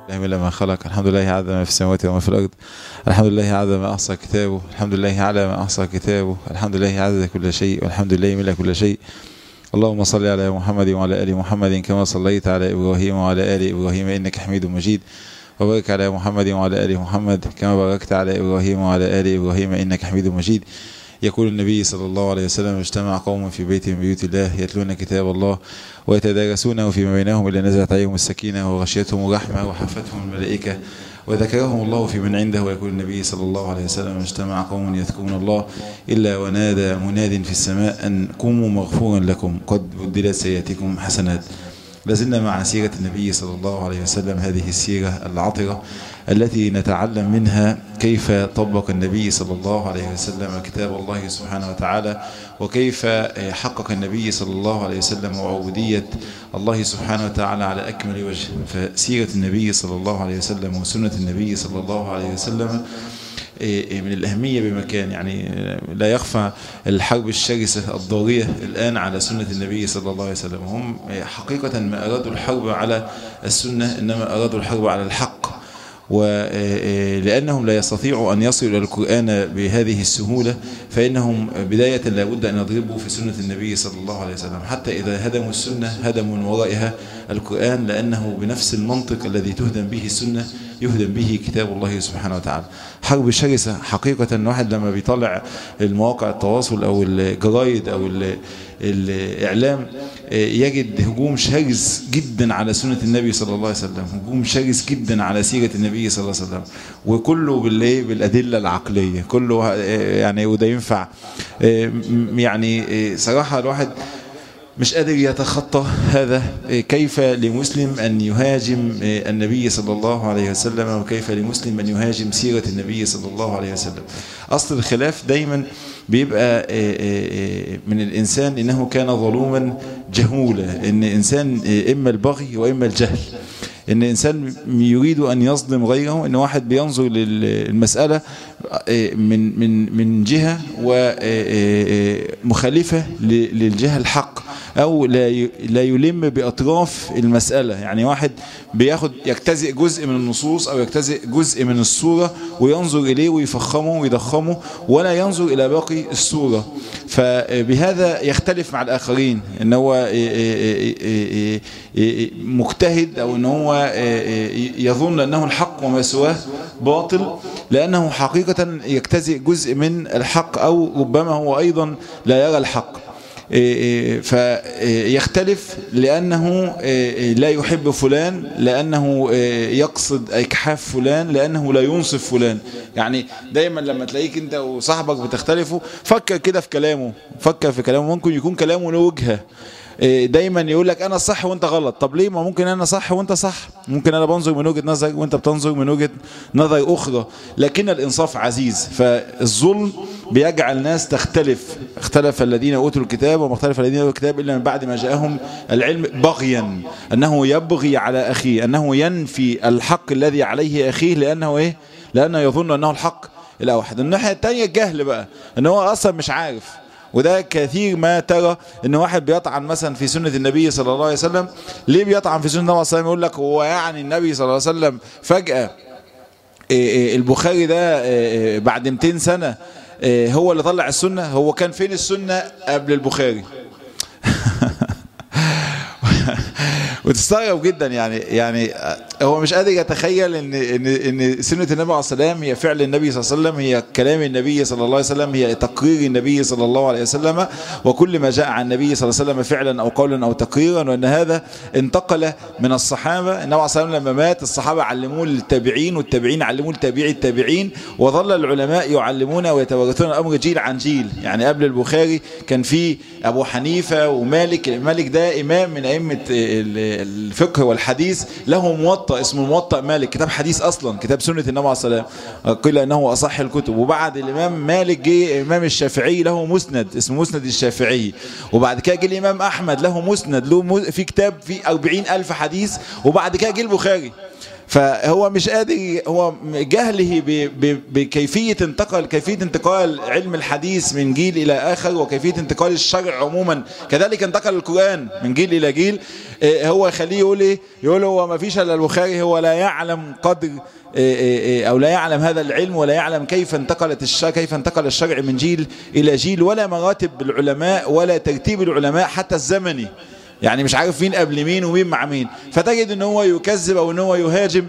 الله من ما خلق الحمد لله عدد ما في السماوات وما في الأرض الحمد لله عدد ما أحصى كتابه الحمد لله على ما أحصى كتابه الحمد لله عدد كل شيء والحمد لله ملء كل شيء اللهم صل على محمد وعلى آل محمد كما صليت على إبراهيم وعلى آل إبراهيم إنك حميد مجيد وبارك على محمد وعلى آل محمد كما باركت على إبراهيم وعلى آل إبراهيم إنك حميد مجيد يقول النبي صلى الله عليه وسلم اجتمع قوم في بيت من بيوت الله يتلون كتاب الله ويتدارسونه فيما بينهم إلا نزلت عليهم السكينة وغشيتهم الرحمة وحفتهم الملائكة وذكرهم الله في من عنده ويقول النبي صلى الله عليه وسلم اجتمع قوم يذكرون الله إلا ونادى مناد في السماء أن قوموا مغفورا لكم قد بدلت سيئاتكم حسنات لازلنا مع سيرة النبي صلى الله عليه وسلم هذه السيرة العطرة التي نتعلم منها كيف طبق النبي صلى الله عليه وسلم كتاب الله سبحانه وتعالى وكيف حقق النبي صلى الله عليه وسلم وعبودية الله سبحانه وتعالى على أكمل وجه فسيرة النبي صلى الله عليه وسلم وسنة النبي صلى الله عليه وسلم من الأهمية بمكان يعني لا يخفى الحرب الشرسة الضارية الآن على سنة النبي صلى الله عليه وسلم هم حقيقة ما أرادوا الحرب على السنة إنما أرادوا الحرب على الحق ولأنهم لا يستطيعوا أن يصلوا إلى القرآن بهذه السهولة فإنهم بداية لابد أن يضربوا في سنة النبي صلى الله عليه وسلم حتى إذا هدموا السنة هدموا من ورائها القرآن لأنه بنفس المنطق الذي تهدم به السنة يهدم به كتاب الله سبحانه وتعالى حرب شرسة حقيقة الواحد لما بيطلع المواقع التواصل أو الجرايد أو الإعلام يجد هجوم شرس جدا على سنة النبي صلى الله عليه وسلم هجوم شرس جدا على سيرة النبي صلى الله عليه وسلم وكله بالله بالأدلة العقلية كله يعني وده ينفع يعني صراحة الواحد مش قادر يتخطى هذا كيف لمسلم أن يهاجم النبي صلى الله عليه وسلم وكيف لمسلم أن يهاجم سيرة النبي صلى الله عليه وسلم أصل الخلاف دايما بيبقى من الإنسان إنه كان ظلوما جهولا إن إنسان إما البغي وإما الجهل ان انسان يريد ان يظلم غيره ان واحد بينظر للمسألة من من من جهة ومخالفة للجهة الحق او لا لا يلم باطراف المسألة يعني واحد بياخد يجتزئ جزء من النصوص او يجتزئ جزء من الصورة وينظر اليه ويفخمه ويضخمه ولا ينظر الى باقي الصورة فبهذا يختلف مع الاخرين ان هو مجتهد او ان هو يظن أنه الحق وما سواه باطل لأنه حقيقة يجتزئ جزء من الحق أو ربما هو أيضا لا يرى الحق فيختلف لأنه لا يحب فلان لأنه يقصد إكحاف فلان لأنه لا ينصف فلان يعني دايما لما تلاقيك انت وصاحبك بتختلفوا فكر كده في كلامه فكر في كلامه ممكن يكون كلامه له وجهه دايما يقول لك انا صح وانت غلط طب ليه ما ممكن انا صح وانت صح ممكن انا بنظر من وجهة نظر وانت بتنظر من وجهة نظر اخرى لكن الانصاف عزيز فالظلم بيجعل الناس تختلف اختلف الذين اوتوا الكتاب وما اختلف الذين اوتوا الكتاب الا من بعد ما جاءهم العلم بغيا انه يبغي على اخيه انه ينفي الحق الذي عليه اخيه لانه ايه لانه يظن انه الحق الاوحد الناحيه الثانيه الجهل بقى ان هو اصلا مش عارف وده كثير ما ترى ان واحد بيطعن مثلا في سنة النبي صلى الله عليه وسلم ليه بيطعن في سنة النبي صلى الله عليه وسلم يقول لك هو يعني النبي صلى الله عليه وسلم فجأة البخاري ده بعد 200 سنة هو اللي طلع السنة هو كان فين السنة قبل البخاري وتستغرب جدا يعني يعني هو مش قادر يتخيل ان ان ان سنه النبي عليه السلام هي فعل النبي صلى الله عليه وسلم هي كلام النبي صلى الله عليه وسلم هي تقرير النبي صلى الله عليه وسلم وكل ما جاء عن النبي صلى الله عليه وسلم فعلا او قولا او تقريرا وان هذا انتقل من الصحابه النبي عليه السلام لما مات الصحابه علموه للتابعين والتابعين علموه لتابعي التابعين وظل العلماء يعلمون ويتوارثون الامر جيل عن جيل يعني قبل البخاري كان في ابو حنيفه ومالك مالك ده امام من ائمه الفقه والحديث له موطأ اسمه موطأ مالك كتاب حديث أصلا كتاب سنة النبي عليه السلام قيل أنه أصح الكتب وبعد الإمام مالك جه الإمام الشافعي له مسند اسمه مسند الشافعي وبعد كده جه الإمام أحمد له مسند له في كتاب فيه 40 ألف حديث وبعد كده جه البخاري فهو مش قادر هو جهله بكيفية انتقل كيفية انتقال علم الحديث من جيل إلى آخر وكيفية انتقال الشرع عموما كذلك انتقل القرآن من جيل إلى جيل هو يخليه يقول إيه يقول هو ما فيش إلا البخاري هو لا يعلم قدر أو لا يعلم هذا العلم ولا يعلم كيف انتقلت الشرع كيف انتقل الشرع من جيل إلى جيل ولا مراتب العلماء ولا ترتيب العلماء حتى الزمني يعني مش عارف مين قبل مين ومين مع مين فتجد ان هو يكذب او ان هو يهاجم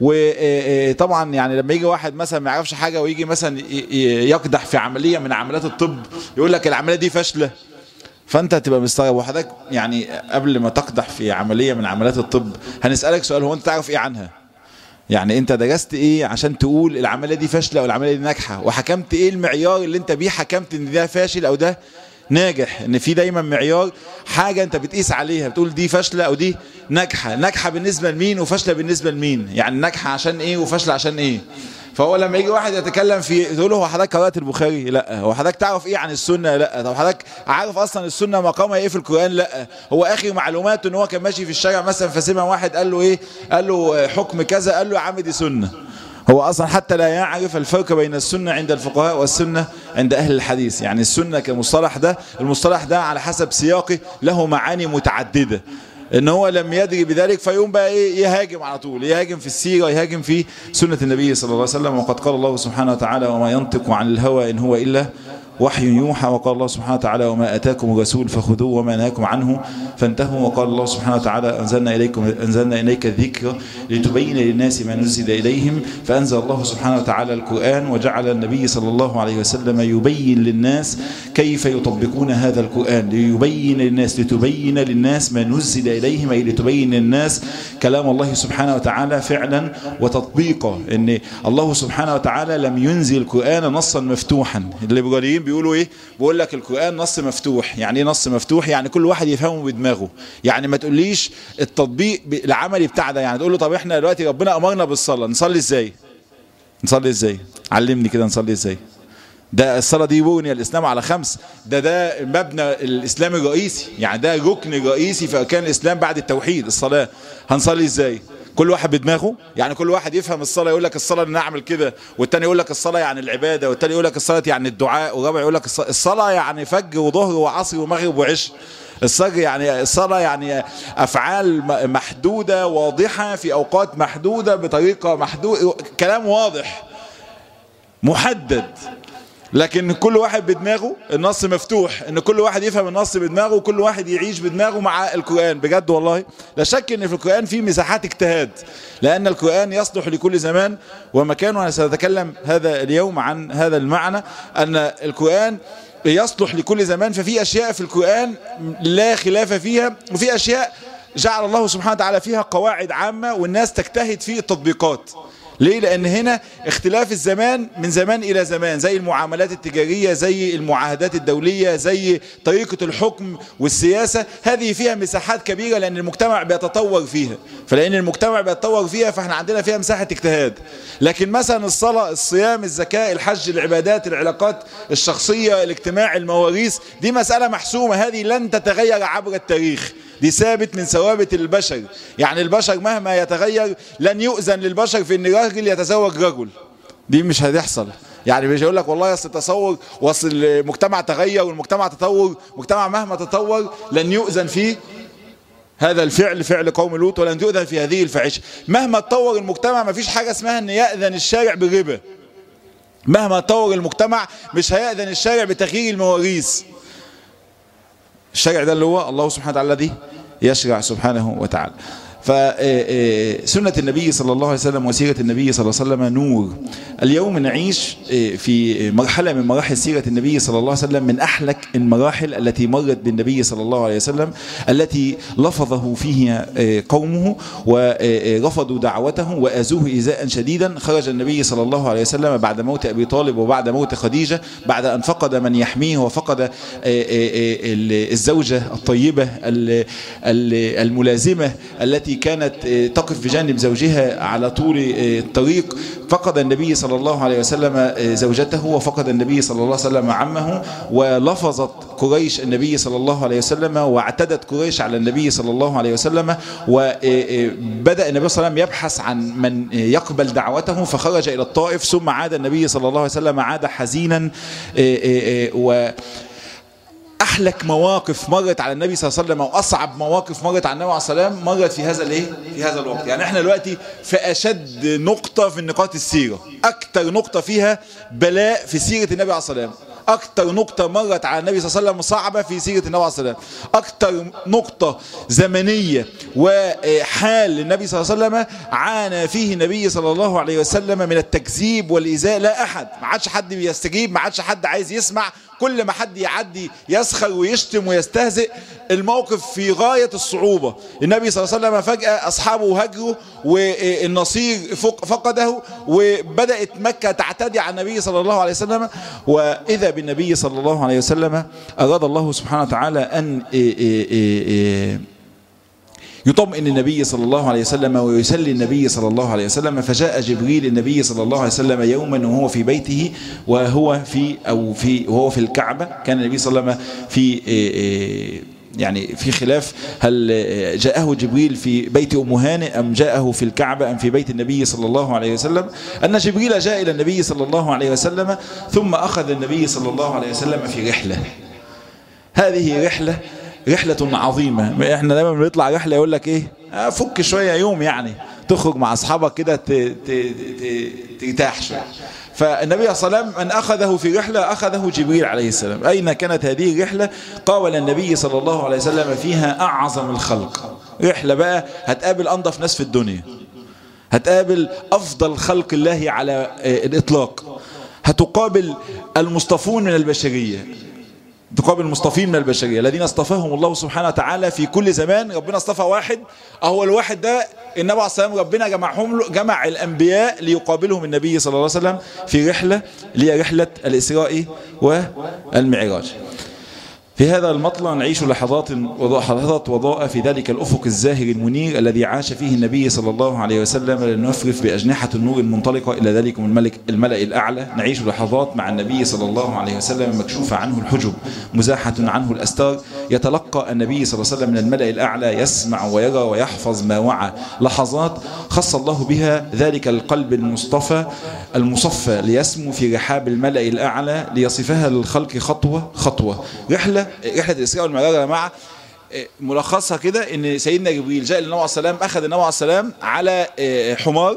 وطبعا يعني لما يجي واحد مثلا ما يعرفش حاجه ويجي مثلا يقدح في عمليه من عمليات الطب يقول لك العمليه دي فاشله فانت هتبقى مستغرب وحضرتك يعني قبل ما تقدح في عمليه من عمليات الطب هنسالك سؤال هو انت تعرف ايه عنها يعني انت درست ايه عشان تقول العمليه دي فاشله او العمليه دي ناجحه وحكمت ايه المعيار اللي انت بيه حكمت ان ده فاشل او ده ناجح ان في دايما معيار حاجة انت بتقيس عليها بتقول دي فاشلة او دي ناجحة ناجحة بالنسبة لمين وفاشلة بالنسبة لمين يعني ناجحة عشان ايه وفاشلة عشان ايه فهو لما يجي واحد يتكلم في تقول له هو حضرتك قرات البخاري لا هو حضرتك تعرف ايه عن السنه لا طب حضرتك عارف اصلا السنه مقامها ايه في القران لا هو اخر معلوماته ان هو كان ماشي في الشارع مثلا فسمع واحد قال له ايه قال له حكم كذا قال له يا عم دي سنه هو أصلا حتى لا يعرف الفرق بين السنة عند الفقهاء والسنة عند أهل الحديث يعني السنة كمصطلح ده المصطلح ده على حسب سياقه له معاني متعددة ان هو لم يدري بذلك فيقوم بقى ايه يهاجم على طول يهاجم في السيره يهاجم في سنه النبي صلى الله عليه وسلم وقد قال الله سبحانه وتعالى وما ينطق عن الهوى ان هو الا وحي يوحى وقال الله سبحانه وتعالى وما أتاكم الرسول فخذوه وما نهاكم عنه فانتهوا وقال الله سبحانه وتعالى أنزلنا إليكم أنزلنا إليك الذكر لتبين للناس ما نزل إليهم فأنزل الله سبحانه وتعالى القرآن وجعل النبي صلى الله عليه وسلم يبين للناس كيف يطبقون هذا القرآن ليبين للناس لتبين للناس ما نزل إليهم أي لتبين للناس كلام الله سبحانه وتعالى فعلا وتطبيقا إن الله سبحانه وتعالى لم ينزل القرآن نصا مفتوحا الليبراليين بيقولوا ايه بيقول لك القرآن نص مفتوح يعني ايه نص مفتوح يعني كل واحد يفهمه بدماغه يعني ما تقوليش التطبيق العملي بتاع ده يعني تقول له طب احنا دلوقتي ربنا امرنا بالصلاه نصلي ازاي نصلي ازاي علمني كده نصلي ازاي ده الصلاه دي بني الاسلام على خمس ده ده مبنى الاسلام الرئيسي يعني ده ركن رئيسي في اركان الاسلام بعد التوحيد الصلاه هنصلي ازاي كل واحد بدماغه يعني كل واحد يفهم الصلاة يقول لك الصلاة ان اعمل كده والتاني يقول لك الصلاة يعني العبادة والتاني يقول لك الصلاة يعني الدعاء والرابع يقول لك الصلاة يعني فجر وظهر وعصر ومغرب وعشاء الصلاة يعني الصلاة يعني أفعال محدودة واضحة في أوقات محدودة بطريقة محدودة كلام واضح محدد لكن كل واحد بدماغه النص مفتوح ان كل واحد يفهم النص بدماغه وكل واحد يعيش بدماغه مع القرآن بجد والله لا شك ان في القرآن في مساحات اجتهاد لان القرآن يصلح لكل زمان ومكان وانا سأتكلم هذا اليوم عن هذا المعنى ان القرآن يصلح لكل زمان ففي اشياء في القرآن لا خلاف فيها وفي اشياء جعل الله سبحانه وتعالى فيها قواعد عامة والناس تجتهد في التطبيقات ليه لان هنا اختلاف الزمان من زمان الى زمان زي المعاملات التجارية زي المعاهدات الدولية زي طريقة الحكم والسياسة هذه فيها مساحات كبيرة لان المجتمع بيتطور فيها فلان المجتمع بيتطور فيها فاحنا عندنا فيها مساحة اجتهاد لكن مثلا الصلاة الصيام الزكاة الحج العبادات العلاقات الشخصية الاجتماع المواريث دي مسألة محسومة هذه لن تتغير عبر التاريخ دي ثابت من ثوابت البشر يعني البشر مهما يتغير لن يؤذن للبشر في ان راجل يتزوج رجل دي مش هتحصل يعني مش هيقول لك والله اصل التصور واصل المجتمع تغير والمجتمع تطور مجتمع مهما تطور لن يؤذن فيه هذا الفعل فعل قوم لوط ولن يؤذن في هذه الفاحشه مهما تطور المجتمع ما فيش حاجه اسمها ان ياذن الشارع بالربا مهما تطور المجتمع مش هيأذن الشارع بتغيير المواريث الشرع ده اللي هو الله سبحانه وتعالى الذي يشرع سبحانه وتعالى فسنة النبي صلى الله عليه وسلم وسيرة النبي صلى الله عليه وسلم نور اليوم نعيش في مرحلة من مراحل سيرة النبي صلى الله عليه وسلم من أحلك المراحل التي مرت بالنبي صلى الله عليه وسلم التي لفظه فيها قومه ورفضوا دعوته وأذوه إيذاء شديدا خرج النبي صلى الله عليه وسلم بعد موت أبي طالب وبعد موت خديجة بعد أن فقد من يحميه وفقد الزوجة الطيبة الملازمة التي التي كانت تقف بجانب زوجها على طول الطريق فقد النبي صلى الله عليه وسلم زوجته وفقد النبي صلى الله عليه وسلم عمه ولفظت قريش النبي صلى الله عليه وسلم واعتدت قريش على النبي صلى الله عليه وسلم وبدأ النبي صلى الله عليه وسلم يبحث عن من يقبل دعوته فخرج إلى الطائف ثم عاد النبي صلى الله عليه وسلم عاد حزينا و احلك مواقف مرت على النبي صلى الله عليه وسلم واصعب مواقف مرت على النبي عليه الصلاه والسلام مرت في هذا الايه في هذا الوقت يعني احنا دلوقتي في اشد نقطه في نقاط السيره اكتر نقطه فيها بلاء في سيره النبي عليه الصلاه والسلام اكتر نقطة مرت على النبي صلى الله عليه وسلم صعبة في سيرة النبي عليه الصلاة والسلام اكتر نقطة زمنية وحال النبي صلى الله عليه وسلم عانى فيه النبي صلى الله عليه وسلم من التكذيب والإيذاء لا أحد ما عادش حد بيستجيب ما عادش حد عايز يسمع كل ما حد يعدي يسخر ويشتم ويستهزئ الموقف في غاية الصعوبة النبي صلى الله عليه وسلم فجأة أصحابه هجروا والنصير فقده وبدأت مكة تعتدي على النبي صلى الله عليه وسلم وإذا بالنبي صلى الله عليه وسلم أراد الله سبحانه وتعالى أن يطمئن النبي صلى الله عليه وسلم ويسلي النبي صلى الله عليه وسلم فجاء جبريل النبي صلى الله عليه وسلم يوما وهو في بيته وهو في أو في وهو في الكعبة كان النبي صلى الله عليه وسلم في يعني في خلاف هل جاءه جبريل في بيت أم هانئ أم جاءه في الكعبة أم في بيت النبي صلى الله عليه وسلم أن جبريل جاء إلى النبي صلى الله عليه وسلم ثم أخذ النبي صلى الله عليه وسلم في رحلة هذه رحلة رحلة عظيمة احنا دايما بنطلع رحلة يقول لك ايه فك شوية يوم يعني تخرج مع اصحابك كده ترتاح شوية فالنبي صلى الله عليه وسلم من أخذه في رحلة أخذه جبريل عليه السلام أين كانت هذه الرحلة قاول النبي صلى الله عليه وسلم فيها أعظم الخلق رحلة بقى هتقابل أنظف ناس في الدنيا هتقابل أفضل خلق الله على الإطلاق هتقابل المصطفون من البشرية تقابل المصطفين من البشرية الذين اصطفاهم الله سبحانه وتعالى في كل زمان ربنا اصطفى واحد اهو الواحد ده النبي عليه الصلاة والسلام ربنا جمعهم له جمع الأنبياء ليقابلهم النبي صلى الله عليه وسلم في رحلة اللي هي رحلة الإسراء والمعراج في هذا المطلع نعيش لحظات لحظات وضاء في ذلك الأفق الزاهر المنير الذي عاش فيه النبي صلى الله عليه وسلم لنفرف بأجنحة النور المنطلقة إلى ذلك الملك الملأ الأعلى نعيش لحظات مع النبي صلى الله عليه وسلم مكشوفة عنه الحجب مزاحة عنه الأستار يتلقى النبي صلى الله عليه وسلم من الملأ الأعلى يسمع ويرى ويحفظ ما وعى لحظات خص الله بها ذلك القلب المصطفى المصفى ليسمو في رحاب الملأ الأعلى ليصفها للخلق خطوة خطوة رحلة رحلة الإسراء والمعراج يا جماعة ملخصها كده ان سيدنا جبريل جاء للنبي عليه السلام اخذ النبي عليه السلام على حمار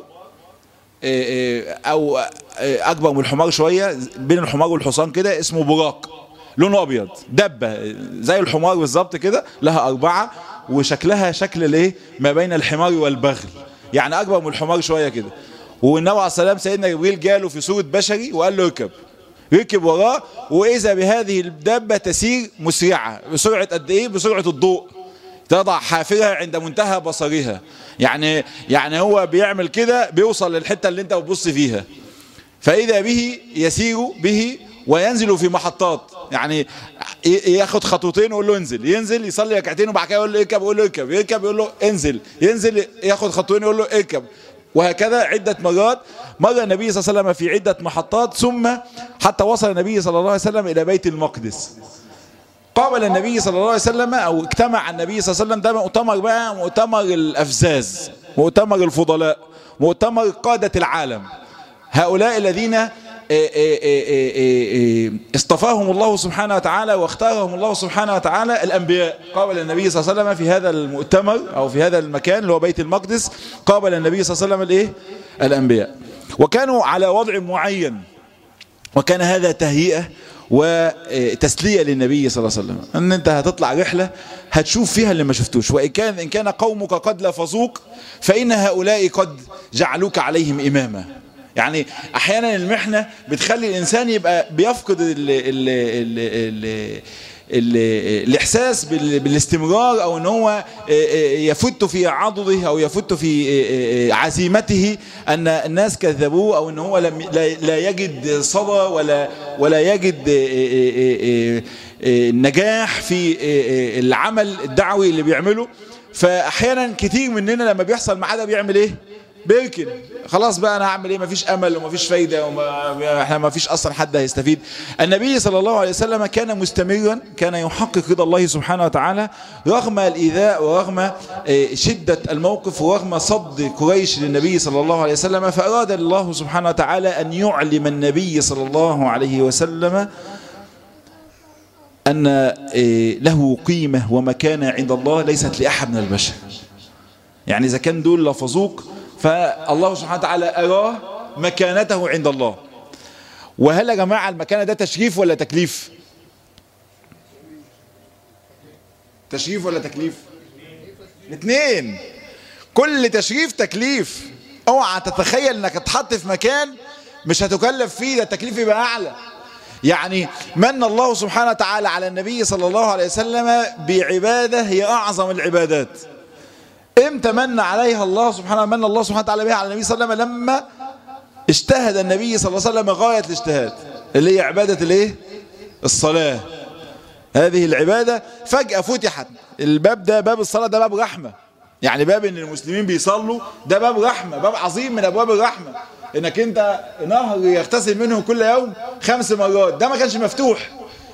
او اكبر من الحمار شوية بين الحمار والحصان كده اسمه براق لونه ابيض دبة زي الحمار بالظبط كده لها اربعة وشكلها شكل الايه ما بين الحمار والبغل يعني اكبر من الحمار شوية كده والنبي عليه السلام سيدنا جبريل جاله في صورة بشري وقال له اركب ركب وراه وإذا بهذه الدابة تسير مسرعة بسرعة قد إيه بسرعة الضوء تضع حافرها عند منتهى بصرها يعني يعني هو بيعمل كده بيوصل للحتة اللي انت بتبص فيها فإذا به يسير به وينزل في محطات يعني ياخد خطوتين ويقول له انزل ينزل يصلي ركعتين وبعد كده يقول له اركب يقول له اركب يركب يقول له انزل ينزل ياخد خطوتين يقول له اركب وهكذا عدة مرات مر النبي صلى الله عليه وسلم في عدة محطات ثم حتى وصل النبي صلى الله عليه وسلم إلى بيت المقدس قابل النبي صلى الله عليه وسلم أو اجتمع النبي صلى الله عليه وسلم ده مؤتمر بقى مؤتمر الأفزاز مؤتمر الفضلاء مؤتمر قادة العالم هؤلاء الذين اصطفاهم الله سبحانه وتعالى واختارهم الله سبحانه وتعالى الأنبياء قابل النبي صلى الله عليه وسلم في هذا المؤتمر أو في هذا المكان اللي هو بيت المقدس قابل النبي صلى الله عليه وسلم الايه الأنبياء وكانوا على وضع معين وكان هذا تهيئة وتسلية للنبي صلى الله عليه وسلم ان انت هتطلع رحلة هتشوف فيها اللي ما شفتوش وإن كان, إن كان قومك قد لفظوك فإن هؤلاء قد جعلوك عليهم إماما يعني احيانا المحنة بتخلي الانسان يبقى بيفقد ال ال ال ال ال الاحساس بالاستمرار او ان هو يفت في عضده او يفت في عزيمته ان الناس كذبوه او ان هو لم لا يجد صدى ولا ولا يجد نجاح في العمل الدعوي اللي بيعمله فاحيانا كتير مننا لما بيحصل معاه ده بيعمل ايه بيركن خلاص بقى انا هعمل ايه مفيش امل ومفيش فايده وما احنا مفيش اصلا حد هيستفيد النبي صلى الله عليه وسلم كان مستمرا كان يحقق رضا الله سبحانه وتعالى رغم الايذاء ورغم شده الموقف ورغم صد قريش للنبي صلى الله عليه وسلم فاراد الله سبحانه وتعالى ان يعلم النبي صلى الله عليه وسلم أن له قيمة ومكانة عند الله ليست لأحد من البشر يعني إذا كان دول لفظوك فالله سبحانه وتعالى أراه مكانته عند الله وهل يا جماعة المكانة ده تشريف ولا تكليف تشريف ولا تكليف الاثنين كل تشريف تكليف اوعى تتخيل انك تحط في مكان مش هتكلف فيه ده التكليف يبقى اعلى يعني من الله سبحانه وتعالى على النبي صلى الله عليه وسلم بعبادة هي أعظم العبادات امتى من عليها الله سبحانه من الله سبحانه وتعالى بها على النبي صلى الله عليه وسلم لما اجتهد النبي صلى الله عليه وسلم غاية الاجتهاد اللي هي عبادة الايه الصلاة هذه العبادة فجأة فتحت الباب ده باب الصلاة ده باب رحمة يعني باب ان المسلمين بيصلوا ده باب رحمة باب عظيم من ابواب الرحمة انك انت نهر يغتسل منه كل يوم خمس مرات ده ما كانش مفتوح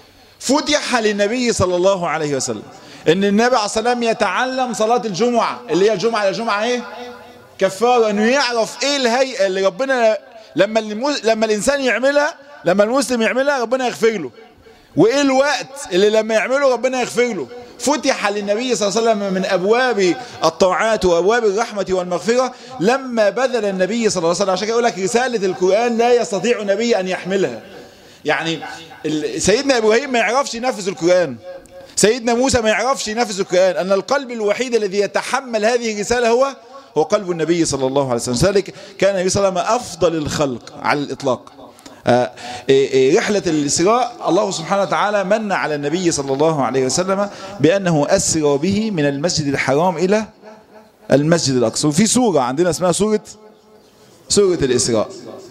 فتح للنبي صلى الله عليه وسلم ان النبي عليه الصلاه والسلام يتعلم صلاه الجمعه اللي هي الجمعه الجمعه ايه كفاره انه يعرف ايه الهيئه اللي ربنا لما المس... لما الانسان يعملها لما المسلم يعملها ربنا يغفر له وايه الوقت اللي لما يعمله ربنا يغفر له فتح للنبي صلى الله عليه وسلم من أبواب الطاعات وأبواب الرحمة والمغفرة لما بذل النبي صلى الله عليه وسلم عشان يقول لك رسالة القرآن لا يستطيع نبي أن يحملها يعني سيدنا إبراهيم ما يعرفش ينفذ القرآن سيدنا موسى ما يعرفش ينفذ القرآن أن القلب الوحيد الذي يتحمل هذه الرسالة هو هو قلب النبي صلى الله عليه وسلم ذلك كان النبي صلى الله عليه وسلم أفضل الخلق على الإطلاق آه رحلة الإسراء الله سبحانه وتعالى من على النبي صلى الله عليه وسلم بأنه أسرى به من المسجد الحرام إلى المسجد الأقصى وفي سورة عندنا اسمها سورة سورة الإسراء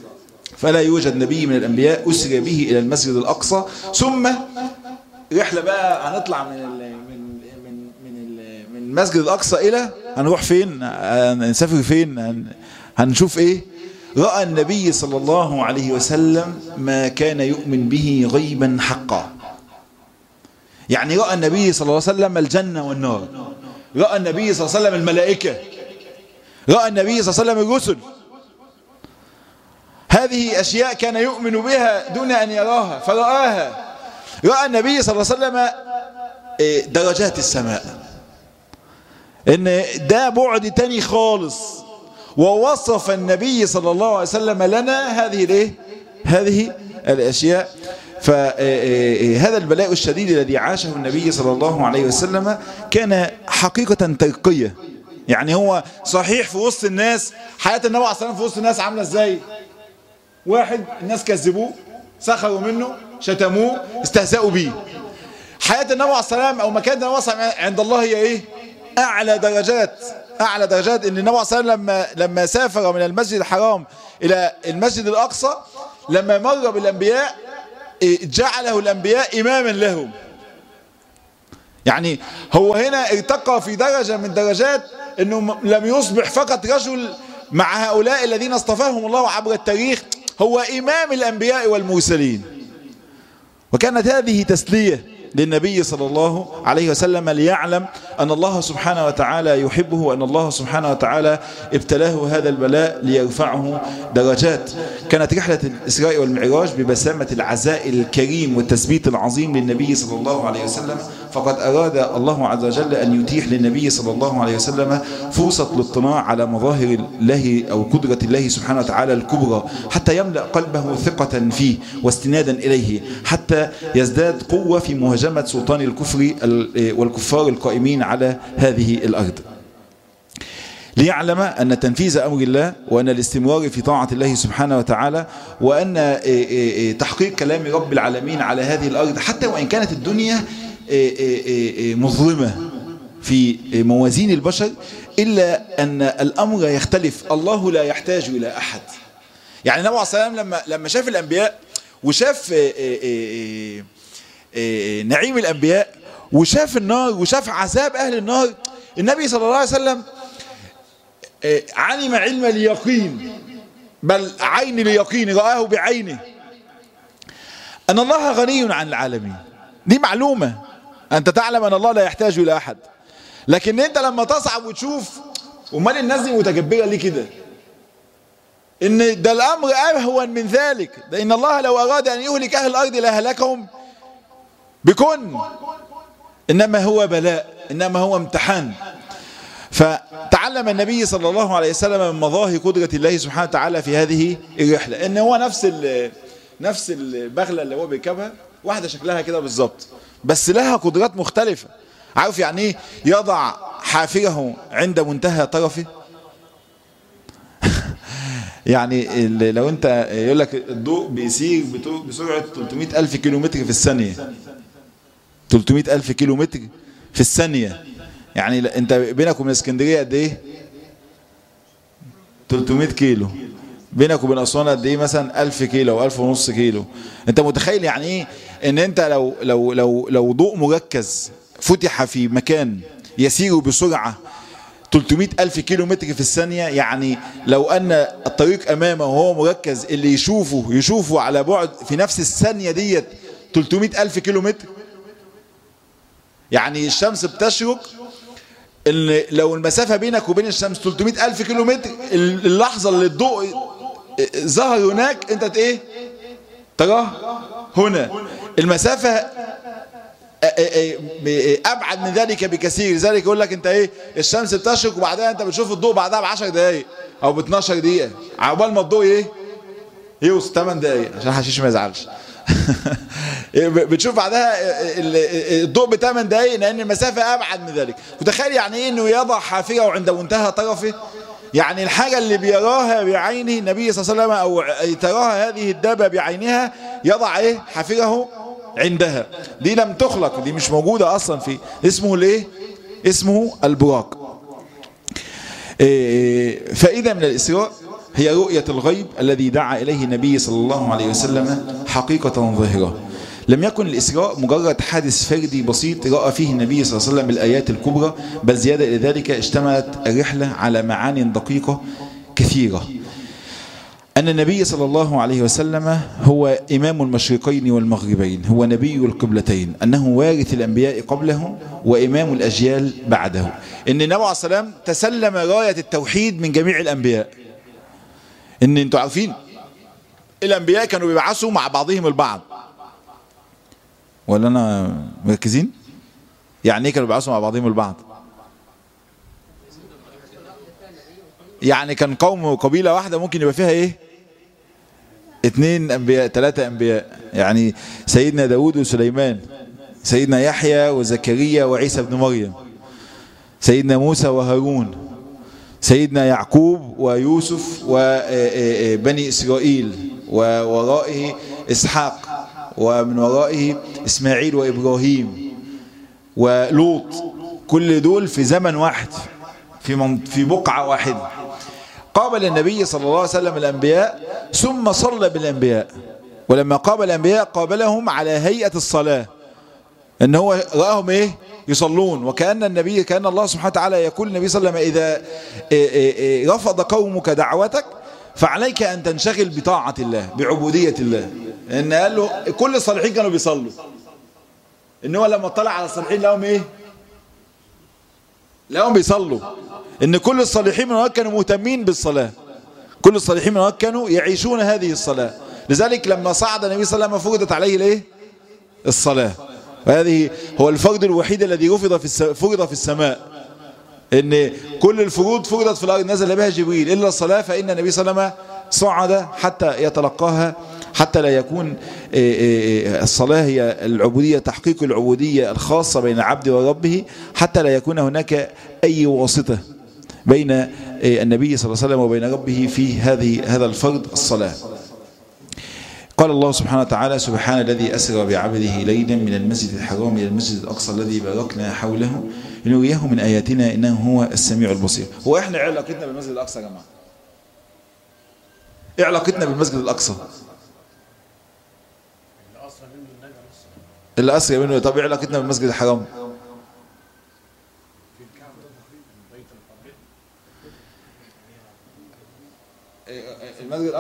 فلا يوجد نبي من الأنبياء أسرى به إلى المسجد الأقصى ثم رحلة بقى هنطلع من ال من من من من المسجد الأقصى إلى هنروح فين هنسافر فين هنشوف إيه رأى النبي صلى الله عليه وسلم ما كان يؤمن به غيبا حقا يعني رأى النبي صلى الله عليه وسلم الجنة والنار رأى النبي صلى الله عليه وسلم الملائكة رأى النبي صلى الله عليه وسلم الرسل هذه أشياء كان يؤمن بها دون أن يراها فرآها رأى النبي صلى الله عليه وسلم درجات السماء ان ده بعد تاني خالص ووصف النبي صلى الله عليه وسلم لنا هذه الايه هذه الاشياء فهذا البلاء الشديد الذي عاشه النبي صلى الله عليه وسلم كان حقيقة ترقية يعني هو صحيح في وسط الناس حياة النبي عليه الصلاة في وسط الناس عاملة ازاي واحد الناس كذبوه سخروا منه شتموه استهزأوا بيه حياة النبي عليه الصلاة او مكان النبي عند الله هي ايه اعلى درجات اعلى درجات ان النبي صلى الله عليه وسلم لما لما سافر من المسجد الحرام الى المسجد الاقصى لما مر بالانبياء جعله الانبياء اماما لهم يعني هو هنا ارتقى في درجة من درجات انه لم يصبح فقط رجل مع هؤلاء الذين اصطفاهم الله عبر التاريخ هو امام الانبياء والمرسلين وكانت هذه تسليه للنبي صلى الله عليه وسلم ليعلم أن الله سبحانه وتعالى يحبه وأن الله سبحانه وتعالى ابتلاه هذا البلاء ليرفعه درجات كانت رحلة الإسراء والمعراج ببسامة العزاء الكريم والتثبيت العظيم للنبي صلى الله عليه وسلم فقد أراد الله عز وجل أن يتيح للنبي صلى الله عليه وسلم فرصة الاطلاع على مظاهر الله أو قدرة الله سبحانه وتعالى الكبرى حتى يملأ قلبه ثقة فيه واستنادا إليه حتى يزداد قوة في مهاجمة مهاجمة سلطان الكفر والكفار القائمين على هذه الأرض ليعلم أن تنفيذ أمر الله وأن الاستمرار في طاعة الله سبحانه وتعالى وأن تحقيق كلام رب العالمين على هذه الأرض حتى وإن كانت الدنيا مظلمة في موازين البشر إلا أن الأمر يختلف الله لا يحتاج إلى أحد يعني النبي عليه الصلاة والسلام لما لما شاف الأنبياء وشاف نعيم الأنبياء وشاف النار وشاف عذاب أهل النار النبي صلى الله عليه وسلم علم علم اليقين بل عين اليقين رآه بعينه أن الله غني عن العالمين دي معلومة أنت تعلم أن الله لا يحتاج إلى أحد لكن أنت لما تصعب وتشوف ومال الناس دي متجبرة ليه كده إن ده الأمر أهون من ذلك ده إن الله لو أراد أن يهلك أهل الأرض لأهلكهم بكن إنما هو بلاء إنما هو امتحان فتعلم النبي صلى الله عليه وسلم من مظاهر قدرة الله سبحانه وتعالى في هذه الرحلة إن هو نفس نفس البغلة اللي هو بيركبها واحدة شكلها كده بالظبط بس لها قدرات مختلفة عارف يعني ايه يضع حافره عند منتهى طرفه يعني لو انت يقول لك الضوء بيسير بسرعة 300 ألف كيلو متر في الثانية 300 ألف كيلو متر في الثانية يعني انت بينك وبين اسكندرية قد ايه 300 كيلو بينك وبين اسوان قد ايه مثلا 1000 كيلو او 1000 ونص كيلو انت متخيل يعني ايه ان انت لو لو لو لو ضوء مركز فتح في مكان يسير بسرعه 300 ألف كيلو متر في الثانية يعني لو أن الطريق أمامه وهو مركز اللي يشوفه يشوفه على بعد في نفس الثانية ديت 300 ألف كيلو متر يعني الشمس بتشرق ان لو المسافة بينك وبين الشمس 300 ألف كيلو متر اللحظة اللي الضوء ظهر هناك انت ايه تراه هنا المسافة ابعد من ذلك بكثير لذلك يقول لك انت ايه الشمس بتشرق وبعدها انت بتشوف الضوء بعدها ب 10 دقائق او ب 12 دقيقة عقبال ما الضوء ايه يوصل 8 دقائق عشان حشيش ما يزعلش بتشوف بعدها الضوء ب 8 دقائق لان المسافة ابعد من ذلك وتخيل يعني ايه انه يضع حافره عند منتهى طرفه يعني الحاجة اللي بيراها بعينه النبي صلى الله عليه وسلم أو تراها هذه الدابة بعينها يضع إيه حفيره عندها دي لم تخلق دي مش موجودة أصلا في اسمه الإيه اسمه البراق إيه فإذا من الإسراء هي رؤية الغيب الذي دعا إليه النبي صلى الله عليه وسلم حقيقة ظاهرة لم يكن الإسراء مجرد حادث فردي بسيط رأى فيه النبي صلى الله عليه وسلم الآيات الكبرى بل زيادة إلى ذلك اشتملت الرحلة على معان دقيقة كثيرة أن النبي صلى الله عليه وسلم هو إمام المشرقين والمغربين هو نبي القبلتين أنه وارث الأنبياء قبله وإمام الأجيال بعده أن النبي عليه السلام تسلم راية التوحيد من جميع الأنبياء أن أنتوا عارفين الأنبياء كانوا بيبعثوا مع بعضهم البعض ولا أنا مركزين يعني ايه كانوا بيبعثوا مع بعضهم البعض يعني كان قوم وقبيلة واحدة ممكن يبقى فيها ايه اتنين انبياء ثلاثة انبياء يعني سيدنا داود وسليمان سيدنا يحيى وزكريا وعيسى بن مريم سيدنا موسى وهارون سيدنا يعقوب ويوسف وبني إسرائيل وورائه إسحاق ومن ورائه إسماعيل وإبراهيم ولوط كل دول في زمن واحد في في بقعة واحدة قابل النبي صلى الله عليه وسلم الأنبياء ثم صلى بالأنبياء ولما قابل الأنبياء قابلهم على هيئة الصلاة ان هو رآهم ايه يصلون وكأن النبي كأن الله سبحانه وتعالى يقول النبي صلى الله عليه وسلم إذا رفض قومك دعوتك فعليك أن تنشغل بطاعة الله بعبودية الله ان قال له كل الصالحين كانوا بيصلوا ان هو لما اطلع على الصالحين لهم ايه لهم بيصلوا ان كل الصالحين من هناك كانوا مهتمين بالصلاة كل الصالحين من هناك كانوا يعيشون هذه الصلاة لذلك لما صعد النبي صلى الله عليه وسلم فرضت عليه الايه الصلاة وهذه هو الفرض الوحيد الذي رفض في فرض في السماء ان كل الفروض فرضت في الارض نزل بها جبريل الا الصلاة فان النبي صلى الله عليه وسلم صعد حتى يتلقاها حتى لا يكون الصلاة هي العبودية تحقيق العبودية الخاصة بين العبد وربه حتى لا يكون هناك أي واسطة بين النبي صلى الله عليه وسلم وبين ربه في هذه هذا الفرض الصلاة قال الله سبحانه وتعالى سبحان الذي أسرى بعبده ليلا من المسجد الحرام إلى المسجد الأقصى الذي باركنا حوله لنريه من آياتنا إنه هو السميع البصير هو إحنا إيه علاقتنا بالمسجد الأقصى يا جماعة إيه علاقتنا بالمسجد الأقصى اللي أسرى منه طب إيه علاقتنا بالمسجد الحرام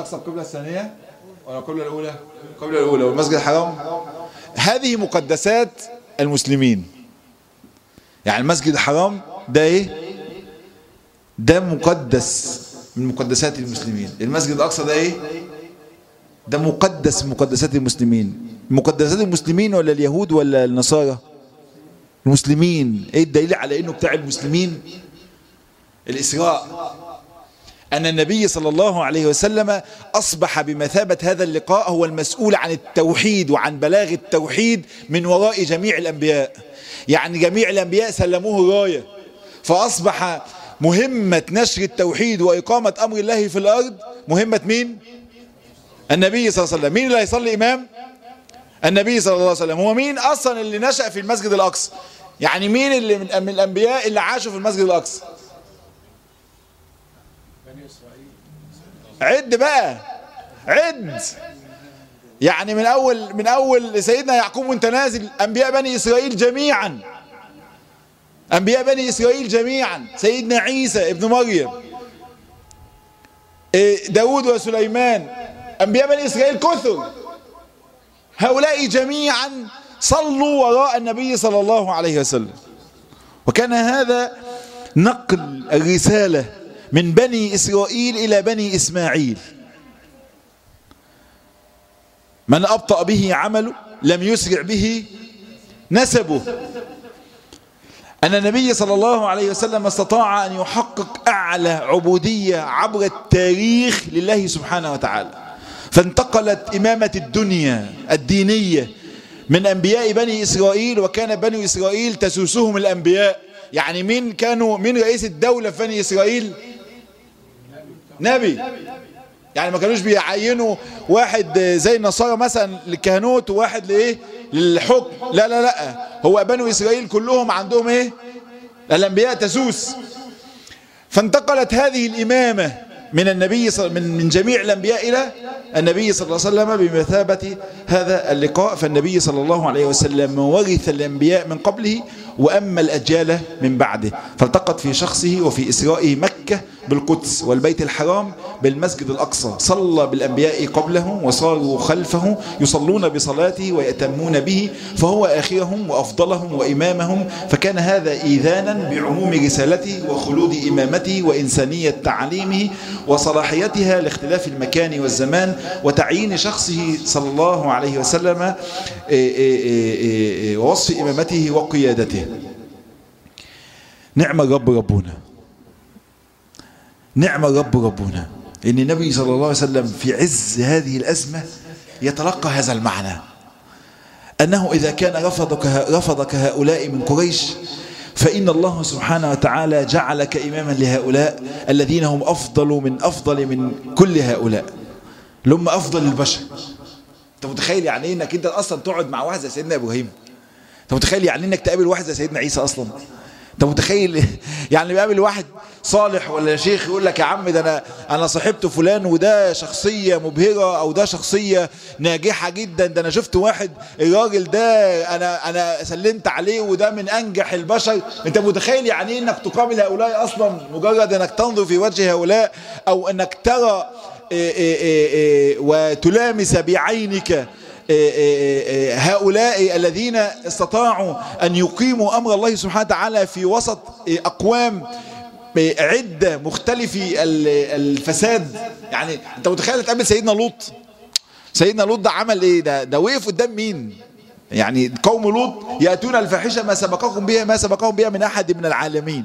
الأقصى القبلة الثانية ولا القبلة الأولى القبلة الأولى والمسجد الحرام هذه مقدسات المسلمين يعني المسجد الحرام ده ايه ده مقدس من مقدسات المسلمين المسجد الأقصى ده ايه ده مقدس من مقدسات المسلمين مقدسات المسلمين ولا اليهود ولا النصارى المسلمين ايه الدليل على انه بتاع المسلمين الإسراء أن النبي صلى الله عليه وسلم أصبح بمثابة هذا اللقاء هو المسؤول عن التوحيد وعن بلاغ التوحيد من وراء جميع الأنبياء يعني جميع الأنبياء سلموه راية فأصبح مهمة نشر التوحيد وإقامة أمر الله في الأرض مهمة مين؟ النبي صلى الله عليه وسلم مين اللي هيصلي إمام؟ النبي صلى الله عليه وسلم هو مين أصلا اللي نشأ في المسجد الأقصى يعني مين اللي من الأنبياء اللي عاشوا في المسجد الأقصى عد بقى عد يعني من اول من اول سيدنا يعقوب وانت نازل انبياء بني اسرائيل جميعا انبياء بني اسرائيل جميعا سيدنا عيسى ابن مريم داود وسليمان انبياء بني اسرائيل كثر هؤلاء جميعا صلوا وراء النبي صلى الله عليه وسلم وكان هذا نقل الرساله من بني إسرائيل إلى بني إسماعيل من أبطأ به عمله لم يسرع به نسبه أن النبي صلى الله عليه وسلم استطاع أن يحقق أعلى عبودية عبر التاريخ لله سبحانه وتعالى فانتقلت إمامة الدنيا الدينية من أنبياء بني إسرائيل وكان بني إسرائيل تسوسهم الأنبياء يعني مين كانوا مين رئيس الدولة في بني إسرائيل نبي يعني ما كانوش بيعينوا واحد زي النصارى مثلا للكهنوت وواحد لايه للحكم لا لا لا هو بنو اسرائيل كلهم عندهم ايه الانبياء تسوس فانتقلت هذه الامامه من النبي صل... من من جميع الانبياء الى النبي صلى الله عليه وسلم بمثابه هذا اللقاء فالنبي صلى الله عليه وسلم ورث الانبياء من قبله واما الاجيال من بعده فالتقت في شخصه وفي اسرائه مكه بالقدس والبيت الحرام بالمسجد الأقصى صلى بالأنبياء قبله وصاروا خلفه يصلون بصلاته ويأتمون به فهو آخرهم وأفضلهم وإمامهم فكان هذا إيذانا بعموم رسالته وخلود إمامته وإنسانية تعليمه وصلاحيتها لاختلاف المكان والزمان وتعيين شخصه صلى الله عليه وسلم ووصف إمامته وقيادته نعم الرب ربنا نعم الرب ربنا إن النبي صلى الله عليه وسلم في عز هذه الأزمة يتلقى هذا المعنى أنه إذا كان رفضك, رفضك هؤلاء من قريش فإن الله سبحانه وتعالى جعلك إماما لهؤلاء الذين هم أفضل من أفضل من كل هؤلاء لهم أفضل البشر أنت متخيل يعني إيه إنك أنت أصلا تقعد مع واحد زي سيدنا إبراهيم أنت متخيل يعني إنك تقابل واحد زي سيدنا عيسى أصلا انت متخيل يعني بيقابل واحد صالح ولا شيخ يقول لك يا عم ده انا انا صاحبت فلان وده شخصيه مبهره او ده شخصيه ناجحه جدا ده انا شفت واحد الراجل ده انا انا سلمت عليه وده من انجح البشر انت متخيل يعني ايه انك تقابل هؤلاء اصلا مجرد انك تنظر في وجه هؤلاء او انك ترى إيه إيه إيه وتلامس بعينك هؤلاء الذين استطاعوا أن يقيموا أمر الله سبحانه وتعالى في وسط أقوام عدة مختلفي الفساد يعني أنت متخيل تقابل سيدنا لوط سيدنا لوط ده عمل إيه ده ده وقف قدام مين يعني قوم لوط يأتون الفاحشة ما سبقكم بها ما سبقهم بها من أحد من العالمين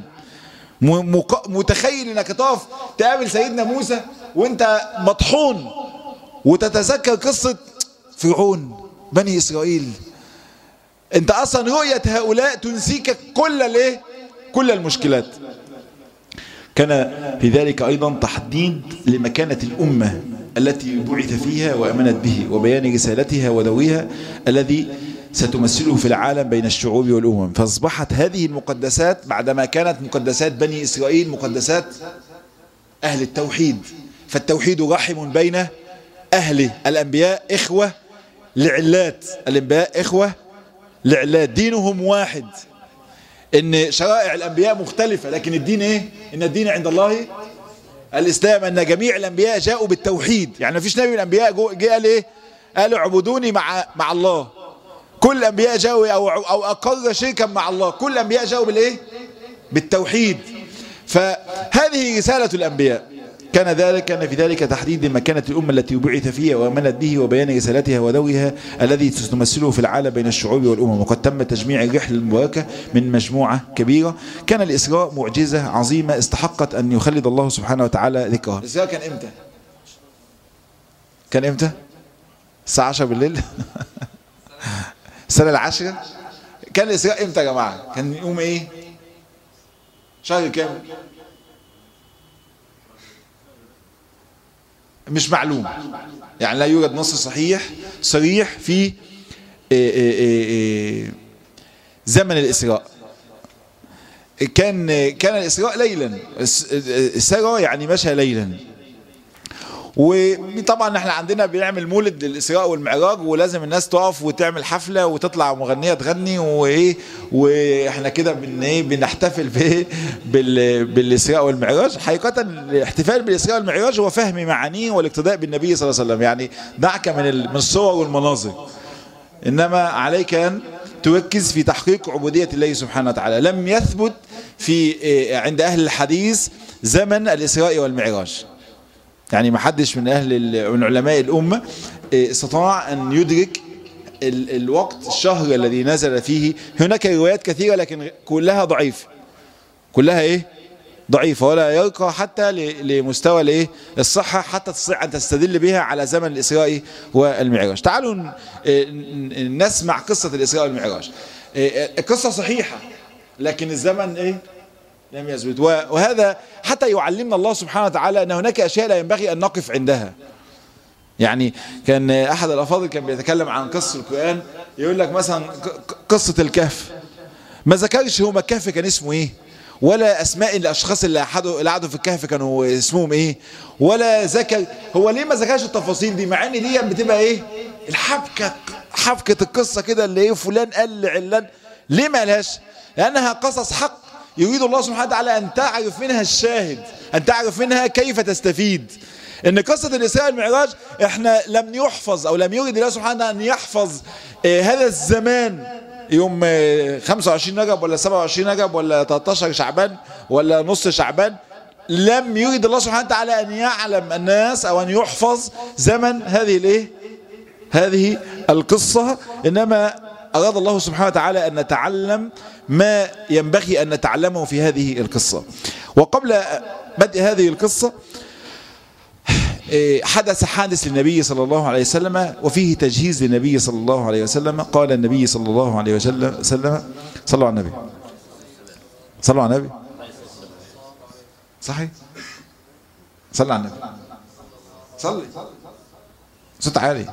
متخيل انك تقف تقابل سيدنا موسى وانت مطحون وتتذكر قصه فرعون بني إسرائيل انت أصلا رؤية هؤلاء تنسيك كل الايه كل المشكلات كان في ذلك أيضا تحديد لمكانة الأمة التي بعث فيها وأمنت به وبيان رسالتها ودورها الذي ستمثله في العالم بين الشعوب والأمم فأصبحت هذه المقدسات بعدما كانت مقدسات بني إسرائيل مقدسات أهل التوحيد فالتوحيد رحم بين أهله الأنبياء إخوة لعلات الانبياء اخوة لعلات دينهم واحد ان شرائع الانبياء مختلفة لكن الدين ايه ان الدين عند الله الاسلام ان جميع الانبياء جاءوا بالتوحيد يعني ما فيش نبي من الانبياء جه قال ايه قالوا اعبدوني مع مع الله كل الانبياء جاءوا او او اقر شركا مع الله كل الانبياء جاءوا بالايه بالتوحيد فهذه رساله الانبياء كان ذلك كان في ذلك تحديد مكانة الأمة التي بعث فيها وأمنت به وبيان رسالتها ودورها الذي تمثله في العالم بين الشعوب والأمم وقد تم تجميع الرحلة المباركة من مجموعة كبيرة كان الإسراء معجزة عظيمة استحقت أن يخلد الله سبحانه وتعالى ذكرها الإسراء كان إمتى؟ كان إمتى؟ الساعة 10 بالليل السنة العاشرة كان الإسراء إمتى يا جماعة؟ كان يوم إيه؟ شهر كام؟ مش معلوم يعني لا يوجد نص صحيح صريح في زمن الإسراء كان كان الإسراء ليلا سرى يعني مشى ليلا وطبعا احنا عندنا بنعمل مولد للإسراء والمعراج ولازم الناس تقف وتعمل حفلة وتطلع مغنية تغني وايه واحنا كده بن ايه بنحتفل بايه بالإسراء والمعراج حقيقة الاحتفال بالإسراء والمعراج هو فهم معانيه والاقتداء بالنبي صلى الله عليه وسلم يعني دعك من من الصور والمناظر انما عليك ان تركز في تحقيق عبودية الله سبحانه وتعالى لم يثبت في عند أهل الحديث زمن الإسراء والمعراج يعني ما حدش من أهل من علماء الأمة استطاع أن يدرك الوقت الشهر الذي نزل فيه هناك روايات كثيرة لكن كلها ضعيفة كلها إيه ضعيفة ولا يرقى حتى لمستوى الايه الصحة حتى تستطيع أن تستدل بها على زمن الإسراء والمعراج تعالوا نسمع قصة الإسراء والمعراج القصة صحيحة لكن الزمن ايه لم يثبت وهذا حتى يعلمنا الله سبحانه وتعالى أن هناك أشياء لا ينبغي أن نقف عندها يعني كان أحد الأفاضل كان بيتكلم عن قصة القرآن يقول لك مثلا قصة الكهف ما ذكرش هو الكهف كان اسمه ايه ولا اسماء الاشخاص اللي قعدوا اللي قعدوا في الكهف كانوا اسمهم ايه ولا ذكر هو ليه ما ذكرش التفاصيل دي مع ان دي بتبقى ايه الحبكه حبكه القصه كده اللي ايه فلان قال لعلان ليه ما قالهاش لانها قصص حق يريد الله سبحانه وتعالى ان تعرف منها الشاهد ان تعرف منها كيف تستفيد ان قصة الاسراء والمعراج احنا لم يحفظ او لم يريد الله سبحانه وتعالى ان يحفظ اه هذا الزمان يوم 25 رجب ولا 27 رجب ولا 13 شعبان ولا نص شعبان لم يريد الله سبحانه وتعالى ان يعلم الناس او ان يحفظ زمن هذه الايه هذه القصة انما اراد الله سبحانه وتعالى ان نتعلم ما ينبغي ان نتعلمه في هذه القصة وقبل بدء هذه القصة حدث حادث للنبي صلى الله عليه وسلم وفيه تجهيز للنبي صلى الله عليه وسلم قال النبي صلى الله عليه وسلم صلوا على النبي صلوا على النبي صحيح صلى على النبي صلي صوت عالي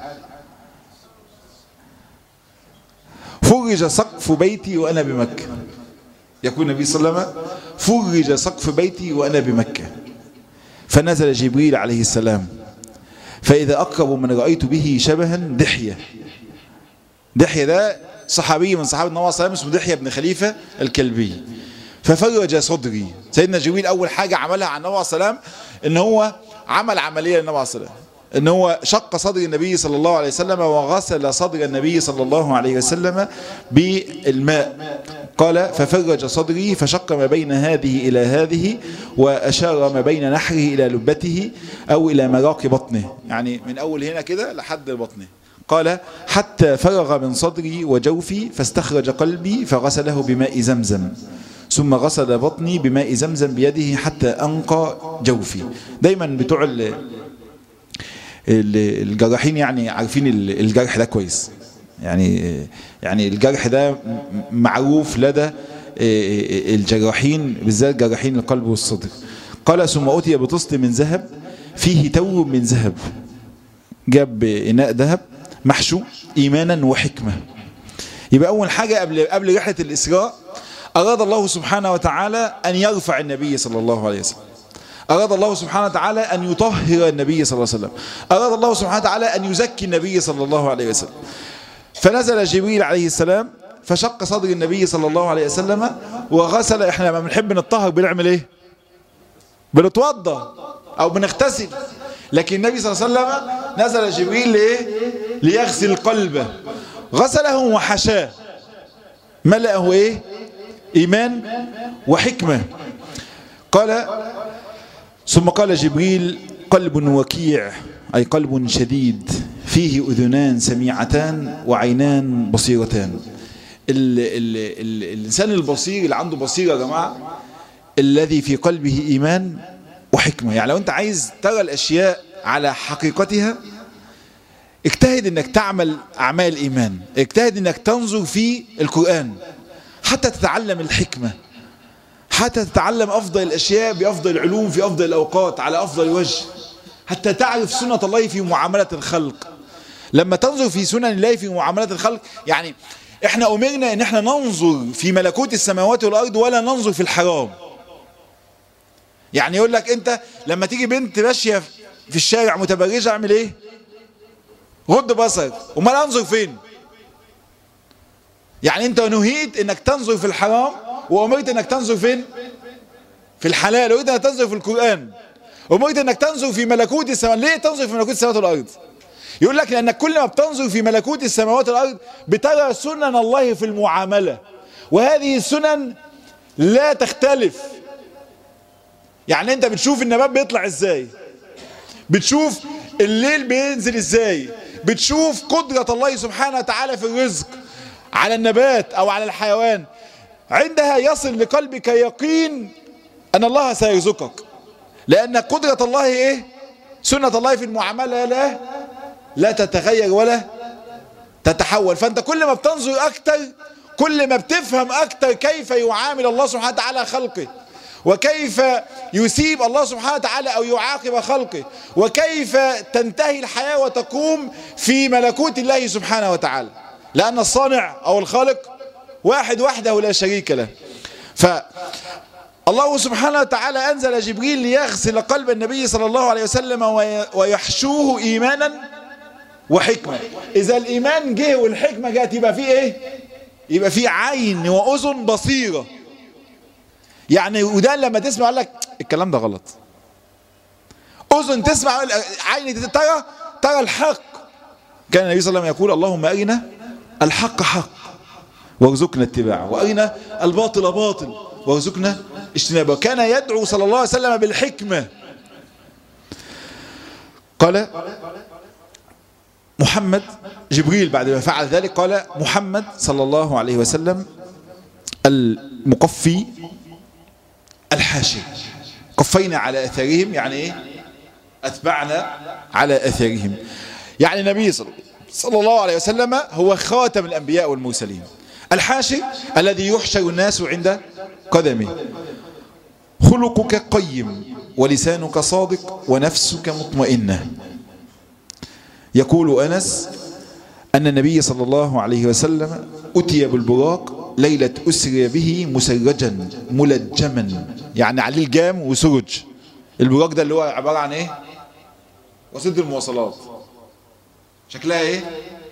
فرج سقف بيتي وأنا بمكة يقول النبي صلى الله عليه وسلم فرج سقف بيتي وأنا بمكة فنزل جبريل عليه السلام فإذا أقرب من رأيت به شبها دحية دحية ده صحابي من صحابة النبي صلى الله عليه وسلم اسمه دحية بن خليفة الكلبي ففرج صدري سيدنا جبريل أول حاجة عملها عن النبي صلى الله عليه وسلم إن هو عمل عملية للنبي صلى الله عليه وسلم ان هو شق صدر النبي صلى الله عليه وسلم وغسل صدر النبي صلى الله عليه وسلم بالماء قال ففرج صدري فشق ما بين هذه إلى هذه وأشار ما بين نحره إلى لبته أو إلى مراق بطنه يعني من أول هنا كده لحد بطنه قال حتى فرغ من صدري وجوفي فاستخرج قلبي فغسله بماء زمزم ثم غسل بطني بماء زمزم بيده حتى أنقى جوفي دايما بتوع الجراحين يعني عارفين الجرح ده كويس يعني يعني الجرح ده معروف لدى الجراحين بالذات جراحين القلب والصدر قال ثم أتي بطست من ذهب فيه تو من ذهب جاب إناء ذهب محشو إيمانا وحكمة يبقى أول حاجة قبل قبل رحلة الإسراء أراد الله سبحانه وتعالى أن يرفع النبي صلى الله عليه وسلم أراد الله سبحانه وتعالى أن يطهر النبي صلى الله عليه وسلم أراد الله سبحانه وتعالى أن يزكي النبي صلى الله عليه وسلم فنزل جبريل عليه السلام فشق صدر النبي صلى الله عليه وسلم وغسل احنا لما بنحب نطهر بنعمل ايه بنتوضى او بنغتسل لكن النبي صلى الله عليه وسلم نزل جبريل لايه ليغسل قلبه غسله وحشاه ملأه ايه ايمان وحكمة قال ثم قال جبريل قلب وكيع اي قلب شديد فيه اذنان سميعتان وعينان بصيرتان ال ال ال الانسان البصير اللي عنده بصيره يا جماعه الذي في قلبه ايمان وحكمه يعني لو انت عايز ترى الاشياء على حقيقتها اجتهد انك تعمل اعمال ايمان اجتهد انك تنظر في القران حتى تتعلم الحكمه حتى تتعلم افضل الاشياء بافضل العلوم في افضل الاوقات على افضل وجه حتى تعرف سنه الله في معامله الخلق لما تنظر في سنن الله في معامله الخلق يعني احنا امرنا ان احنا ننظر في ملكوت السماوات والارض ولا ننظر في الحرام يعني يقول لك انت لما تيجي بنت ماشيه في الشارع متبرجه اعمل ايه غض بصرك امال انظر فين يعني انت نهيت انك تنظر في الحرام وامرت انك تنظر فين في الحلال وامرت انك تنظر في القران امرت انك تنظر في ملكوت السماوات ليه تنظر في ملكوت السماوات والارض يقول لك لانك كل ما بتنظر في ملكوت السماوات والارض بترى سنن الله في المعامله وهذه السنن لا تختلف يعني انت بتشوف النبات بيطلع ازاي بتشوف الليل بينزل ازاي بتشوف قدرة الله سبحانه وتعالى في الرزق على النبات او على الحيوان عندها يصل لقلبك يقين ان الله سيرزقك لان قدرة الله ايه سنة الله في المعاملة لا لا تتغير ولا تتحول فانت كل ما بتنظر اكتر كل ما بتفهم اكتر كيف يعامل الله سبحانه وتعالى خلقه وكيف يسيب الله سبحانه وتعالى أو يعاقب خلقه وكيف تنتهي الحياة وتقوم في ملكوت الله سبحانه وتعالى لأن الصانع أو الخالق واحد وحده لا شريك له فالله سبحانه وتعالى أنزل جبريل ليغسل قلب النبي صلى الله عليه وسلم ويحشوه إيمانا وحكمة إذا الإيمان جه والحكمة جت يبقى فيه إيه يبقى فيه عين وأذن بصيرة يعني ودان لما تسمع يقول لك الكلام ده غلط اذن تسمع عين ترى ترى الحق كان النبي صلى الله عليه وسلم يقول اللهم ارنا الحق حق وارزقنا اتباعه وارنا الباطل باطل وارزقنا اجتنابه كان يدعو صلى الله عليه وسلم بالحكمه قال محمد جبريل بعد ما فعل ذلك قال محمد صلى الله عليه وسلم المقفي الحاشي قفينا على أثرهم يعني إيه أتبعنا على أثرهم يعني النبي صلى الله عليه وسلم هو خاتم الأنبياء والمرسلين الحاشي الذي يحشر الناس عند قدمه خلقك قيم ولسانك صادق ونفسك مطمئنة يقول أنس أن النبي صلى الله عليه وسلم أتي بالبراق ليلة أسري به مسرجا ملجما يعني عليه الجام وسرج البراق ده اللي هو عبارة عن ايه وسيلة المواصلات شكلها ايه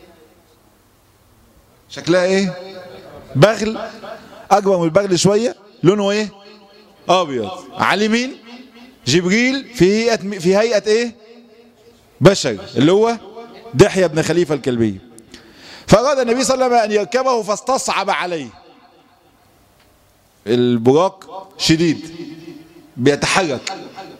شكلها ايه بغل اكبر من البغل شوية لونه ايه ابيض على مين جبريل في هيئة في هيئة ايه بشر اللي هو دحية بن خليفة الكلبي فأراد النبي صلى الله عليه وسلم أن يركبه فاستصعب عليه البراق شديد بيتحرك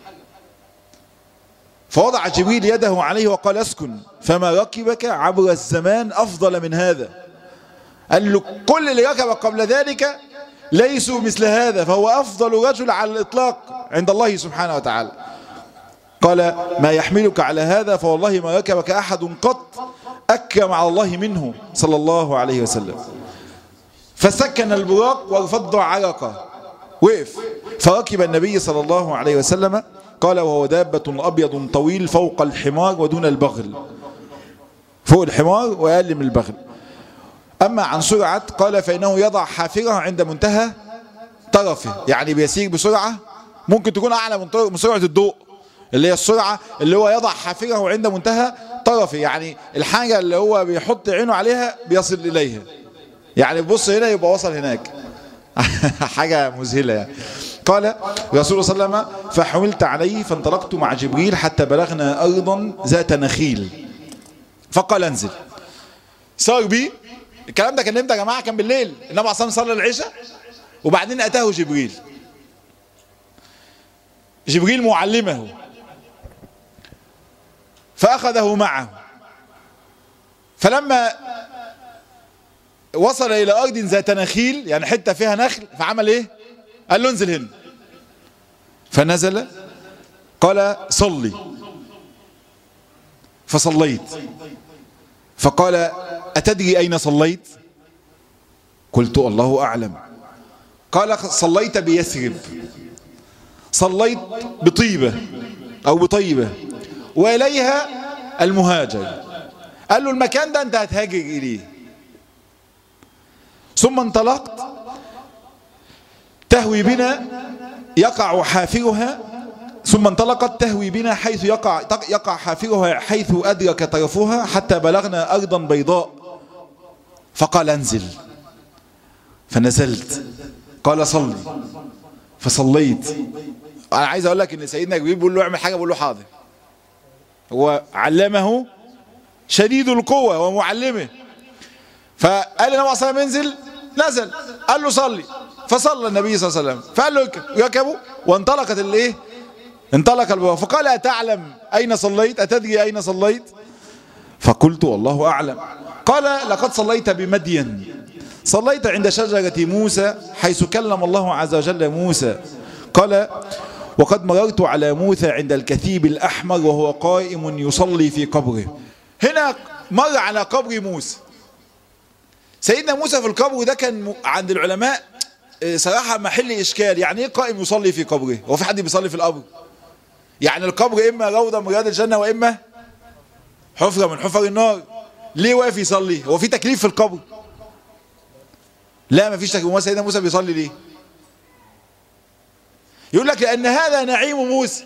فوضع جبريل يده عليه وقال اسكن فما ركبك عبر الزمان أفضل من هذا قال له كل اللي ركب قبل ذلك ليسوا مثل هذا فهو أفضل رجل على الإطلاق عند الله سبحانه وتعالى قال ما يحملك على هذا فوالله ما ركبك أحد قط أكرم على الله منه صلى الله عليه وسلم فسكن البراق وارفض عرقه وقف فركب النبي صلى الله عليه وسلم قال وهو دابة أبيض طويل فوق الحمار ودون البغل فوق الحمار وأقل من البغل أما عن سرعة قال فإنه يضع حافرة عند منتهى طرفه يعني بيسير بسرعة ممكن تكون أعلى من سرعة الضوء اللي هي السرعة اللي هو يضع حافره عند منتهى طرفه يعني الحاجة اللي هو بيحط عينه عليها بيصل إليها يعني بص هنا يبقى وصل هناك حاجة مذهلة يعني قال رسول صلى الله عليه وسلم فحملت عليه فانطلقت مع جبريل حتى بلغنا أرضا ذات نخيل فقال انزل صار بي الكلام ده كان امتى يا جماعة كان بالليل النبي عليه الصلاة صلى العشاء وبعدين أتاه جبريل جبريل معلمه فأخذه معه فلما وصل إلى أرض ذات نخيل يعني حتة فيها نخل فعمل إيه قال له انزل هنا فنزل قال صلي فصليت فقال أتدري أين صليت قلت الله أعلم قال صليت بيثرب صليت بطيبة أو بطيبة وإليها المهاجر قال له المكان ده أنت هتهاجر إليه ثم انطلقت تهوي بنا يقع حافرها ثم انطلقت تهوي بنا حيث يقع يقع حافرها حيث أدرك طرفها حتى بلغنا أرضا بيضاء فقال انزل فنزلت قال صلي فصليت انا عايز اقول لك ان سيدنا جبريل بيقول له اعمل حاجه بيقول له حاضر هو علمه شديد القوه ومعلمه فقال النبي صلى الله عليه وسلم انزل نزل قال له صلي فصلى النبي صلى الله عليه وسلم فقال له ركبوا وانطلقت الايه انطلق البواب فقال أتعلم أين صليت أتدري أين صليت فقلت والله أعلم قال لقد صليت بمدين صليت عند شجرة موسى حيث كلم الله عز وجل موسى قال وقد مررت على موسى عند الكثيب الأحمر وهو قائم يصلي في قبره هنا مر على قبر موسى سيدنا موسى في القبر ده كان عند العلماء صراحة محل إشكال يعني إيه قائم يصلي في قبره هو في حد بيصلي في القبر يعني القبر إما روضة من رياض الجنة وإما حفرة من حفر النار ليه واقف يصلي هو في تكليف في القبر لا ما فيش تكليف امال سيدنا موسى بيصلي ليه يقول لك لأن هذا نعيم موسى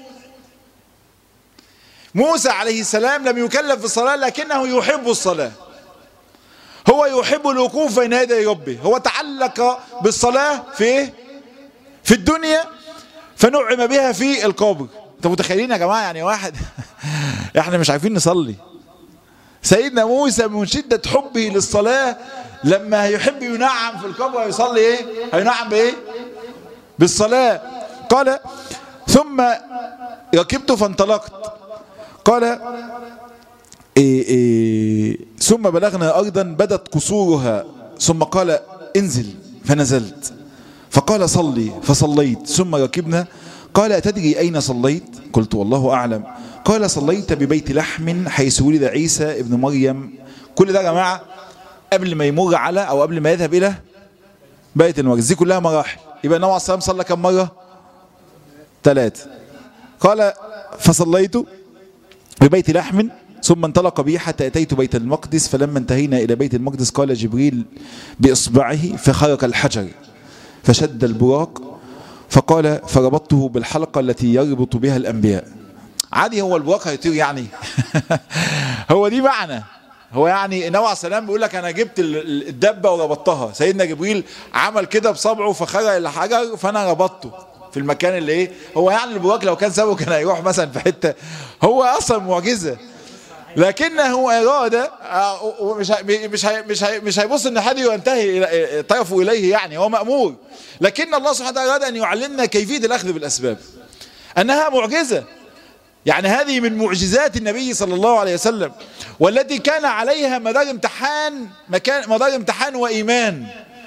موسى عليه السلام لم يكلف بالصلاة لكنه يحب الصلاة هو يحب الوقوف بين يدي ربه هو تعلق بالصلاة في ايه في الدنيا فنعم بها في القبر انتوا متخيلين يا جماعة يعني واحد احنا مش عارفين نصلي سيدنا موسى من شدة حبه للصلاة لما يحب ينعم في القبر هيصلي ايه هينعم بايه بالصلاة قال ثم ركبت فانطلقت قال إيه إيه ثم بلغنا أرضا بدت قصورها ثم قال انزل فنزلت فقال صلي فصليت ثم ركبنا قال أتدري أين صليت قلت والله أعلم قال صليت ببيت لحم حيث ولد عيسى ابن مريم كل ده يا جماعة قبل ما يمر على أو قبل ما يذهب إلى بيت المقدس دي كلها مراحل يبقى النبي عليه الصلاة والسلام صلى كم مرة ثلاثة قال فصليت ببيت لحم ثم انطلق بي حتى أتيت بيت المقدس فلما انتهينا إلى بيت المقدس قال جبريل بإصبعه فخرق الحجر فشد البراق فقال فربطته بالحلقة التي يربط بها الأنبياء عادي هو البراق هيطير يعني هو دي معنى هو يعني النبي عليه السلام بيقول لك انا جبت الدبه وربطتها سيدنا جبريل عمل كده بصبعه فخرق الحجر فانا ربطته في المكان اللي ايه هو يعني البراق لو كان سابه كان هيروح مثلا في حته هو اصلا معجزه لكنه اراد مش مش مش مش هيبص ان حد ينتهي طرفه اليه يعني هو مامور لكن الله سبحانه وتعالى اراد ان يعلمنا كيفيه الاخذ بالاسباب انها معجزه يعني هذه من معجزات النبي صلى الله عليه وسلم والتي كان عليها مدار امتحان مكان مدار امتحان وايمان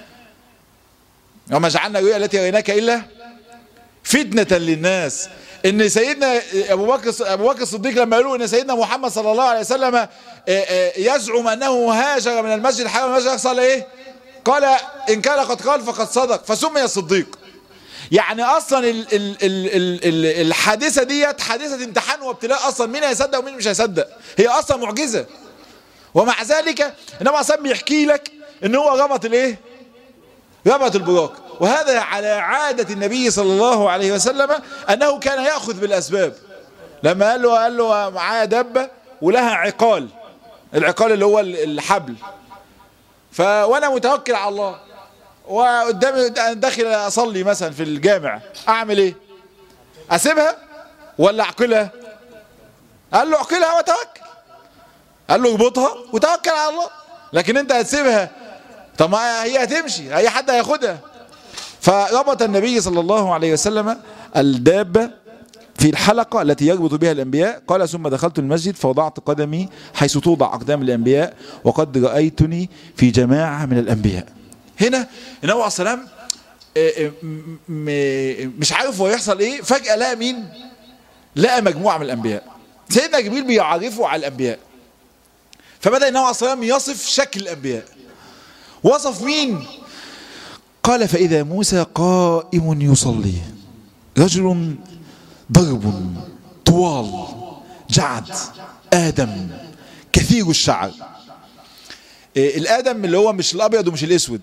وما جعلنا الرؤيا التي رأيناك الا فتنة للناس ان سيدنا ابو بكر ابو بكر الصديق لما قالوا ان سيدنا محمد صلى الله عليه وسلم يزعم انه هاجر من المسجد الحرام المسجد الاقصى ايه قال ان كان قد قال فقد صدق فسمي الصديق يعني اصلا ال ال ال ال ال الحادثه ديت حادثه امتحان وابتلاء اصلا مين هيصدق ومين مش هيصدق هي اصلا معجزه ومع ذلك النبي عليه بيحكي لك ان هو ربط الايه ربط البراق وهذا على عادة النبي صلى الله عليه وسلم أنه كان يأخذ بالأسباب لما قال له قال له معايا دبة ولها عقال العقال اللي هو الحبل ف وانا متوكل على الله وقدامي داخل اصلي مثلا في الجامع اعمل ايه اسيبها ولا اعقلها قال له اعقلها وتوكل قال له اربطها وتوكل على الله لكن انت هتسيبها طب ما هي هتمشي اي حد هياخدها فربط النبي صلى الله عليه وسلم الدابة في الحلقة التي يربط بها الأنبياء قال ثم دخلت المسجد فوضعت قدمي حيث توضع أقدام الأنبياء وقد رأيتني في جماعة من الأنبياء هنا النبي عليه السلام مش عارف هو يحصل ايه فجأة لقى مين لقى مجموعة من الأنبياء سيدنا جبريل بيعرفه على الأنبياء فبدأ النبي عليه السلام يصف شكل الأنبياء وصف مين قال فإذا موسى قائم يصلي رجل ضرب طوال جعد آدم كثير الشعر إيه الآدم اللي هو مش الأبيض ومش الأسود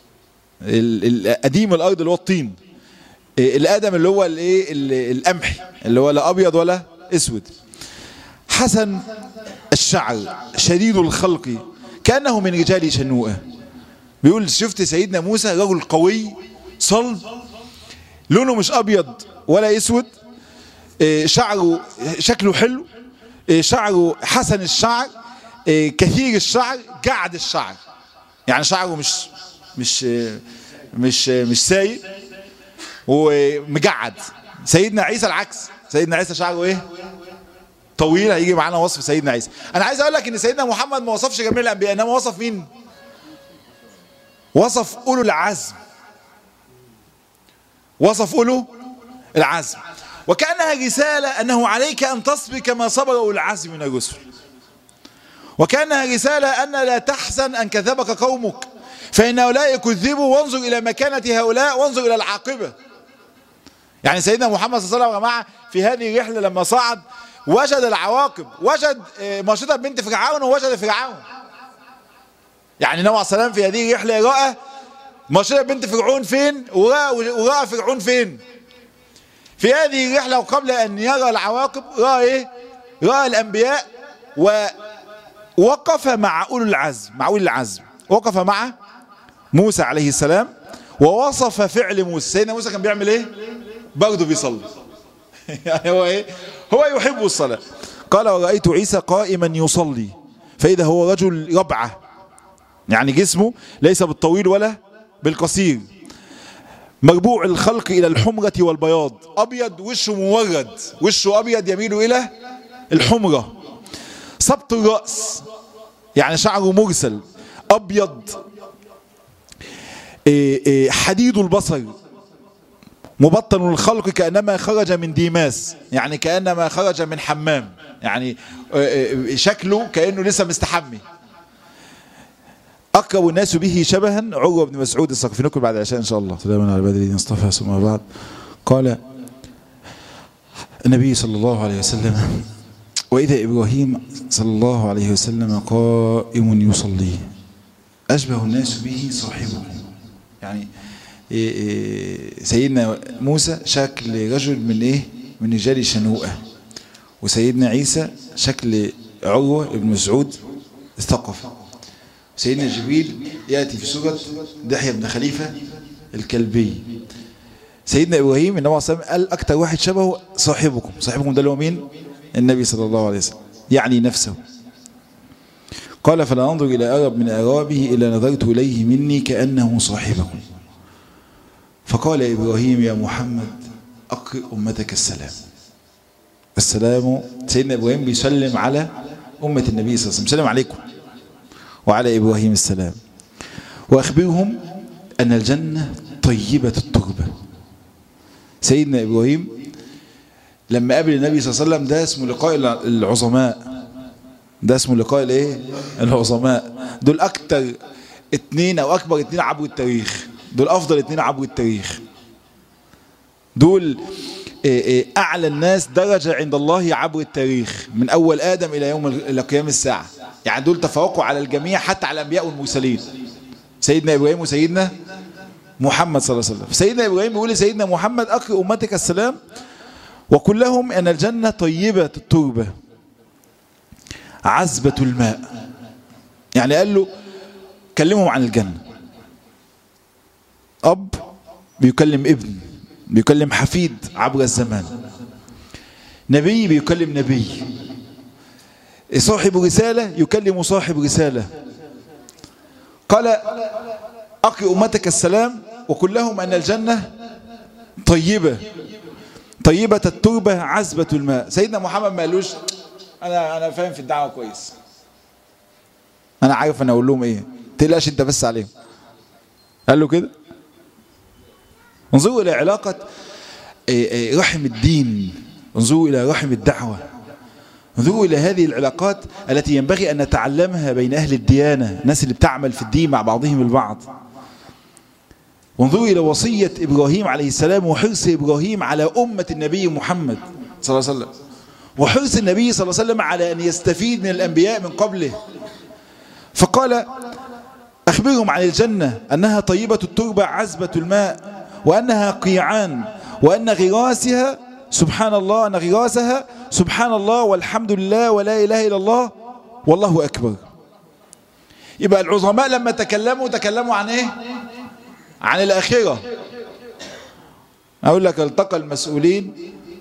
قديم الأرض اللي هو الطين إيه الآدم اللي هو الايه القمحي اللي هو لا أبيض ولا أسود حسن الشعر شديد الخلق كأنه من رجال شنوءة بيقول شفت سيدنا موسى رجل قوي صلب لونه مش ابيض ولا اسود شعره شكله حلو شعره حسن الشعر كثير الشعر قعد الشعر يعني شعره مش مش مش مش سايب ومجعد سيدنا عيسى العكس سيدنا عيسى شعره ايه طويل هيجي معانا وصف سيدنا عيسى انا عايز اقول لك ان سيدنا محمد ما وصفش جميع الانبياء انما وصف مين وصف أولو العزم وصف أولو العزم وكأنها رسالة أنه عليك أن تصبر كما صبر أولو العزم من الرسل وكأنها رسالة أن لا تحزن أن كذبك قومك فإن هؤلاء كذبوا وانظر إلى مكانة هؤلاء وانظر إلى العاقبة يعني سيدنا محمد صلى الله عليه وسلم يا جماعة في هذه الرحلة لما صعد وجد العواقب وجد ماشطة بنت فرعون ووجد فرعون يعني النبي عليه السلام في هذه الرحلة رأى ماشطة بنت فرعون فين ورأى, ورأى فرعون فين في هذه الرحلة وقبل أن يرى العواقب رأى إيه رأى الأنبياء ووقف مع أولو العزم مع أولي العزم وقف مع موسى عليه السلام ووصف فعل موسى سيدنا موسى كان بيعمل ايه برضه بيصلي يعني هو ايه هو يحب الصلاة قال ورأيت عيسى قائما يصلي فإذا هو رجل ربعة يعني جسمه ليس بالطويل ولا بالقصير مربوع الخلق إلى الحمرة والبياض أبيض وشه مورد وشه أبيض يميل إلى الحمرة سبط الرأس يعني شعره مرسل أبيض حديد البصر مبطن الخلق كأنما خرج من ديماس يعني كأنما خرج من حمام يعني شكله كأنه لسه مستحمي أقرب الناس به شبها عروة بن مسعود استغفركم بعد العشاء إن شاء الله سلاما على بدر الذين اصطفى ثم بعد قال النبي صلى الله عليه وسلم وإذا إبراهيم صلى الله عليه وسلم قائم يصلي أشبه الناس به صاحبه يعني إيه إيه سيدنا موسى شكل رجل من إيه من رجال شنوءة وسيدنا عيسى شكل عروة بن مسعود الثقفي سيدنا جبريل يأتي في سورة دحية بن خليفة الكلبي سيدنا إبراهيم النبي صلى الله عليه وسلم قال أكتر واحد شبهه صاحبكم صاحبكم ده اللي هو مين النبي صلى الله عليه وسلم يعني نفسه قال فلا أنظر إلى أرب من أرابه إلا نظرت إليه مني كأنه صاحبكم فقال إبراهيم يا محمد أقرئ أمتك السلام السلام سيدنا إبراهيم بيسلم على أمة النبي صلى الله عليه وسلم سلام عليكم وعلى إبراهيم السلام وأخبرهم أن الجنة طيبة التربة سيدنا إبراهيم لما قابل النبي صلى الله عليه وسلم ده اسمه لقاء العظماء ده اسمه لقاء الايه العظماء دول اكتر اتنين او اكبر اتنين عبر التاريخ دول افضل اتنين عبر التاريخ دول اعلى الناس درجة عند الله عبر التاريخ من اول ادم الى يوم الى قيام الساعة يعني دول تفوقوا على الجميع حتى على الانبياء والمرسلين سيدنا ابراهيم وسيدنا محمد صلى الله عليه وسلم سيدنا ابراهيم بيقول لسيدنا محمد اقرئ امتك السلام وكلهم ان الجنة طيبة التربة عذبة الماء يعني قال له كلمهم عن الجنة أب بيكلم ابن بيكلم حفيد عبر الزمان نبي بيكلم نبي صاحب رسالة يكلم صاحب رسالة قال أقي أمتك السلام وقل لهم أن الجنة طيبة طيبة التربة عذبة الماء سيدنا محمد ما قالوش أنا أنا فاهم في الدعوة كويس أنا عارف أنا أقول لهم إيه تقلقش أنت بس عليهم قال له كده انظروا إلى علاقة رحم الدين انظروا إلى رحم الدعوة انظروا إلى هذه العلاقات التي ينبغي أن نتعلمها بين أهل الديانة الناس اللي بتعمل في الدين مع بعضهم البعض وانظروا إلى وصية إبراهيم عليه السلام وحرص إبراهيم على أمة النبي محمد صلى الله عليه وسلم وحرص النبي صلى الله عليه وسلم على أن يستفيد من الأنبياء من قبله فقال أخبرهم عن الجنة أنها طيبة التربة عذبة الماء وأنها قيعان وأن غراسها سبحان الله أن غراسها سبحان الله والحمد لله ولا إله إلا الله والله أكبر يبقى العظماء لما تكلموا تكلموا عن إيه عن الآخرة أقول لك التقى المسؤولين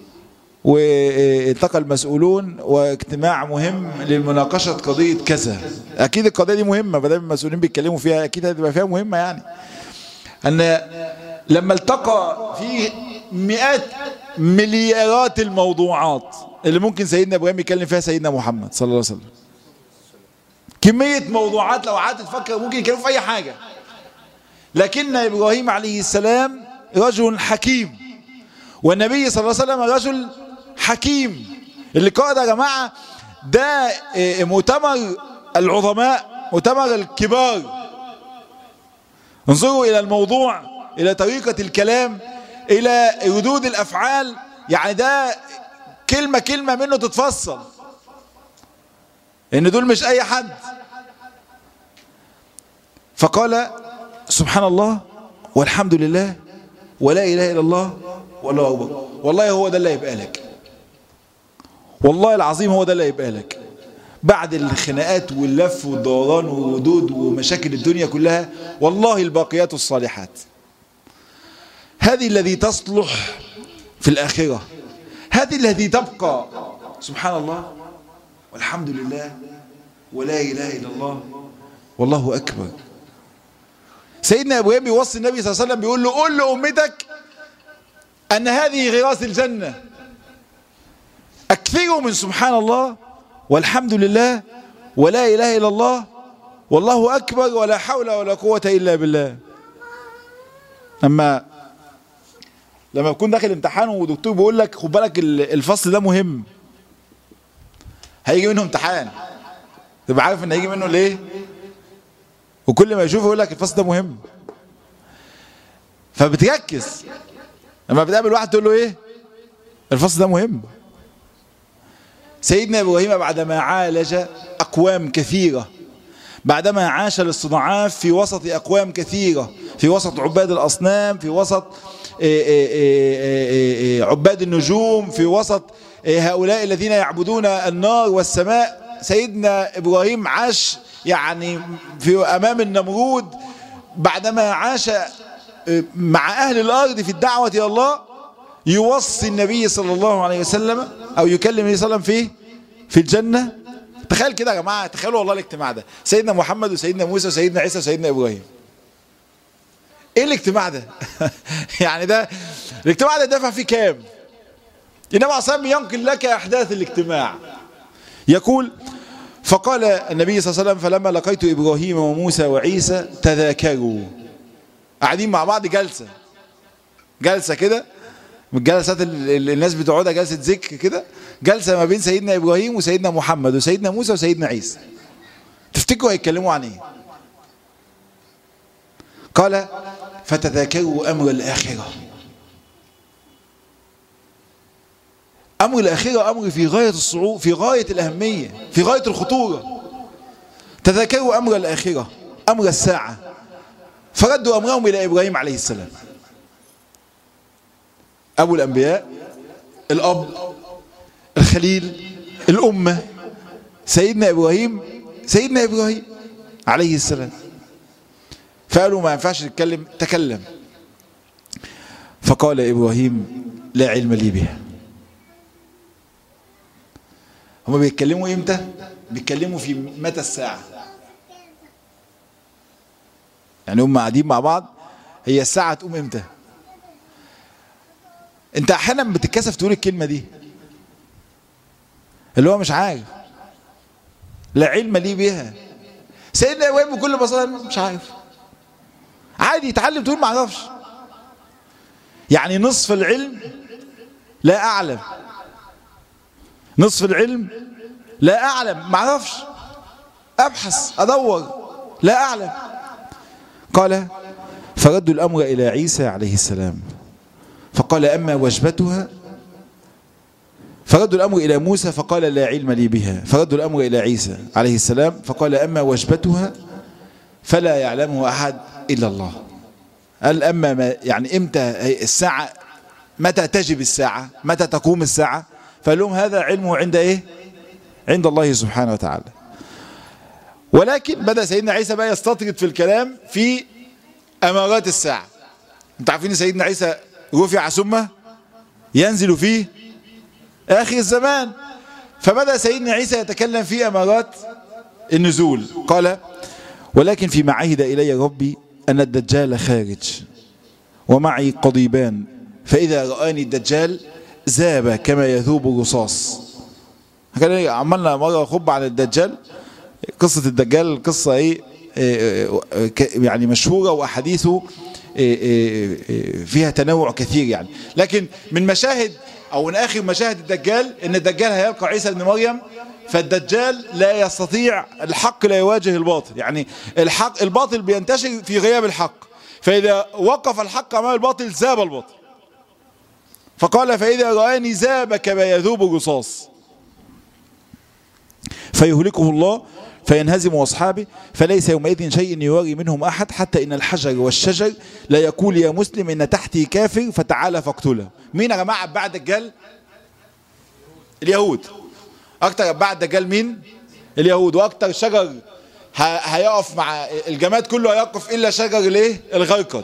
والتقى المسؤولون واجتماع مهم للمناقشة قضية كذا أكيد القضية دي مهمة بدل المسؤولين بيتكلموا فيها أكيد هتبقى فيها مهمة يعني أن لما التقى في مئات مليارات الموضوعات اللي ممكن سيدنا ابراهيم يتكلم فيها سيدنا محمد صلى الله عليه وسلم كمية موضوعات لو قعدت تفكر ممكن يتكلموا في أي حاجة لكن إبراهيم عليه السلام رجل حكيم والنبي صلى الله عليه وسلم رجل حكيم اللقاء ده يا جماعة ده مؤتمر العظماء مؤتمر الكبار انظروا إلى الموضوع إلى طريقة الكلام إلى ردود الأفعال يعني ده كلمة كلمة منه تتفصل إن دول مش أي حد فقال سبحان الله والحمد لله ولا إله إلا الله والله أكبر والله هو ده اللي هيبقى لك والله العظيم هو ده اللي هيبقى لك بعد الخناقات واللف والدوران والردود ومشاكل الدنيا كلها والله الباقيات الصالحات هذه الذي تصلح في الآخرة هذه التي تبقى سبحان الله والحمد لله ولا إله إلا الله والله أكبر سيدنا ابراهيم بيوصي النبي صلى الله عليه وسلم بيقول له قول لأمتك أن هذه غراس الجنة أكثروا من سبحان الله والحمد لله ولا إله إلا الله والله أكبر ولا حول ولا قوة إلا بالله أما لما بكون داخل امتحان ودكتور بيقول لك خد بالك الفصل ده مهم هيجي منه امتحان تبقى عارف ان هيجي منه ليه وكل ما يشوفه يقول لك الفصل ده مهم فبتركز لما بتقابل واحد تقول له ايه الفصل ده مهم سيدنا ابراهيم بعدما عالج اقوام كثيره بعدما عاش الاستضعاف في وسط اقوام كثيره في وسط عباد الاصنام في وسط عباد النجوم في وسط هؤلاء الذين يعبدون النار والسماء سيدنا إبراهيم عاش يعني في أمام النمرود بعدما عاش مع أهل الأرض في الدعوة إلى الله يوصي النبي صلى الله عليه وسلم أو يكلم النبي صلى الله عليه وسلم فيه في الجنة تخيل كده يا جماعة تخيلوا والله الاجتماع ده سيدنا محمد وسيدنا موسى وسيدنا عيسى وسيدنا إبراهيم ايه الاجتماع ده يعني ده الاجتماع ده دفع فيه كام انما عصام ينقل لك احداث الاجتماع يقول فقال النبي صلى الله عليه وسلم فلما لقيت ابراهيم وموسى وعيسى تذاكروا قاعدين مع بعض جلسه جلسه كده من الجلسات اللي الناس بتقعدها جلسه ذكر كده جلسه ما بين سيدنا ابراهيم وسيدنا محمد وسيدنا موسى وسيدنا عيسى تفتكروا هيتكلموا عن ايه قال فتذاكروا أمر الآخرة أمر الآخرة أمر في غاية الصعوبة في غاية الأهمية في غاية الخطورة تذاكروا أمر الآخرة أمر الساعة فردوا أمرهم إلى إبراهيم عليه السلام أبو الأنبياء الأب الخليل الأمة سيدنا إبراهيم سيدنا إبراهيم عليه السلام فقالوا ما ينفعش نتكلم تكلم فقال إبراهيم لا علم لي بها هما بيتكلموا إمتى بيتكلموا في متى الساعة يعني هم قاعدين مع بعض هي الساعة تقوم إمتى انت احيانا بتتكسف تقول الكلمة دي اللي هو مش عارف لا علم لي بها سيدنا ابراهيم بكل بساطه مش عارف عادي يتعلم تقول ما اعرفش يعني نصف العلم لا اعلم نصف العلم لا اعلم ما اعرفش ابحث ادور لا اعلم قال فردوا الامر الى عيسى عليه السلام فقال اما وجبتها فردوا الأمر إلى موسى فقال لا علم لي بها فردوا الأمر إلى عيسى عليه السلام فقال أما وجبتها فلا يعلمه أحد إلا الله قال أما ما يعني إمتى الساعة متى تجب الساعة متى تقوم الساعة فقال لهم هذا علمه عند إيه عند الله سبحانه وتعالى ولكن بدأ سيدنا عيسى بقى يستطرد في الكلام في أمارات الساعة انتوا عارفين سيدنا عيسى رفع ثم ينزل فيه آخر الزمان فبدأ سيدنا عيسى يتكلم في أمارات النزول قال ولكن فيما عهد إلي ربي أن الدجال خارج ومعي قضيبان فإذا رآني الدجال ذاب كما يذوب الرصاص كان عملنا مرة خب عن الدجال قصة الدجال قصة ايه يعني مشهورة وأحاديثه فيها تنوع كثير يعني لكن من مشاهد او من اخر مشاهد الدجال ان الدجال هيلقى عيسى بن مريم فالدجال لا يستطيع الحق لا يواجه الباطل يعني الحق الباطل بينتشر في غياب الحق فاذا وقف الحق امام الباطل ذاب الباطل فقال فاذا رآني ذاب كما يذوب الرصاص فيهلكه الله فينهزم أصحابه فليس يومئذ شيء يواري منهم أحد حتى إن الحجر والشجر لا يقول يا مسلم إن تحتي كافر فتعالى فاقتله مين يا جماعة بعد الدجال اليهود أكتر بعد الدجال مين اليهود وأكتر شجر هيقف مع الجماد كله هيقف إلا شجر الايه الغرقد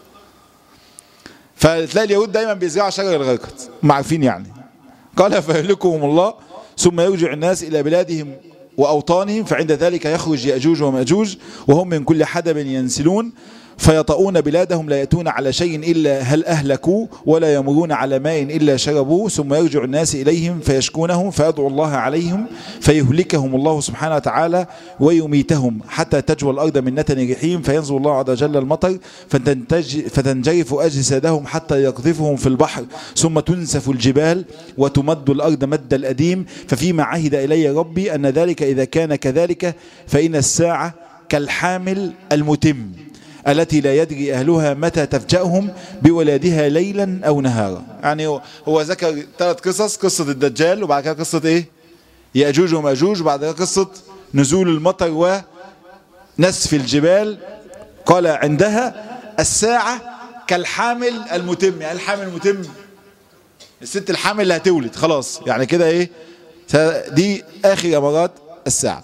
فتلاقي اليهود دايما بيزرعوا شجر الغرقد هم عارفين يعني قال فيهلكهم الله ثم يرجع الناس إلى بلادهم وأوطانهم فعند ذلك يخرج يأجوج ومأجوج وهم من كل حدب ينسلون فيطؤون بلادهم لا يأتون على شيء إلا هل أهلكوا ولا يمرون على ماء إلا شربوه ثم يرجع الناس إليهم فيشكونهم فيدعو الله عليهم فيهلكهم الله سبحانه وتعالى ويميتهم حتى تجوى الأرض من نتن رحيم فينزل الله عز وجل المطر فتنتج فتنجرف أجسادهم حتى يقذفهم في البحر ثم تنسف الجبال وتمد الأرض مد الأديم ففيما عهد إلي ربي أن ذلك إذا كان كذلك فإن الساعة كالحامل المتم التي لا يدري أهلها متى تفجأهم بولادها ليلا أو نهارا يعني هو ذكر ثلاث قصص قصة الدجال وبعد كده قصة إيه يأجوج ومأجوج وبعد كده قصة نزول المطر ونسف الجبال قال عندها الساعة كالحامل المتم يعني الحامل المتم الست الحامل اللي هتولد خلاص يعني كده ايه دي اخر امارات الساعة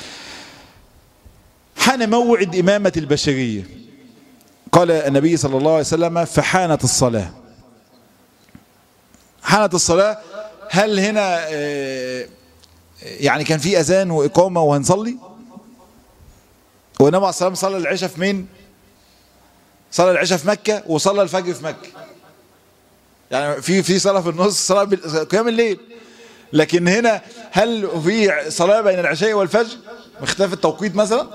حان موعد امامة البشرية قال النبي صلى الله عليه وسلم فحانت الصلاة حانت الصلاة هل هنا يعني كان في اذان واقامة وهنصلي والنبي عليه الصلاة والسلام صلى العشاء في مين صلى العشاء في مكة وصلى الفجر في مكة يعني في في صلاة في النص صلاة قيام الليل لكن هنا هل في صلاة بين العشاء والفجر باختلاف التوقيت مثلا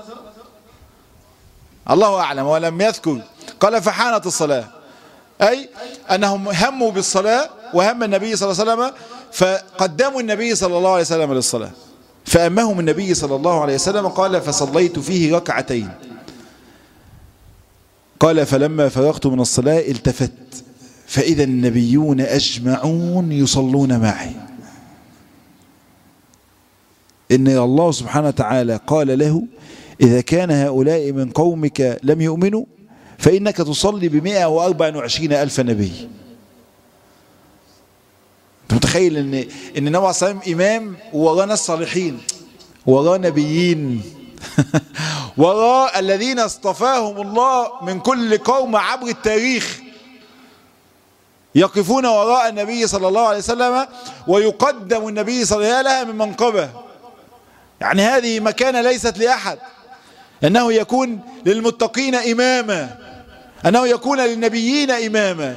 الله أعلم ولم يذكر قال فحانت الصلاة أي أنهم هموا بالصلاة وهم النبي صلى الله عليه وسلم فقدموا النبي صلى الله عليه وسلم للصلاة فأمهم النبي صلى الله عليه وسلم قال فصليت فيه ركعتين قال فلما فرغت من الصلاة التفت فإذا النبيون أجمعون يصلون معي إن الله سبحانه وتعالى قال له إذا كان هؤلاء من قومك لم يؤمنوا فإنك تصلي بمئة وأربع وعشرين ألف نبي أنت متخيل أن إن النبي عليه الصلاة والسلام إمام وراه ناس صالحين وراه نبيين وراه الذين اصطفاهم الله من كل قوم عبر التاريخ يقفون وراء النبي صلى الله عليه وسلم ويقدم النبي صلى الله عليه وسلم من منقبه يعني هذه مكانة ليست لأحد أنه يكون للمتقين إماما أنه يكون للنبيين إماما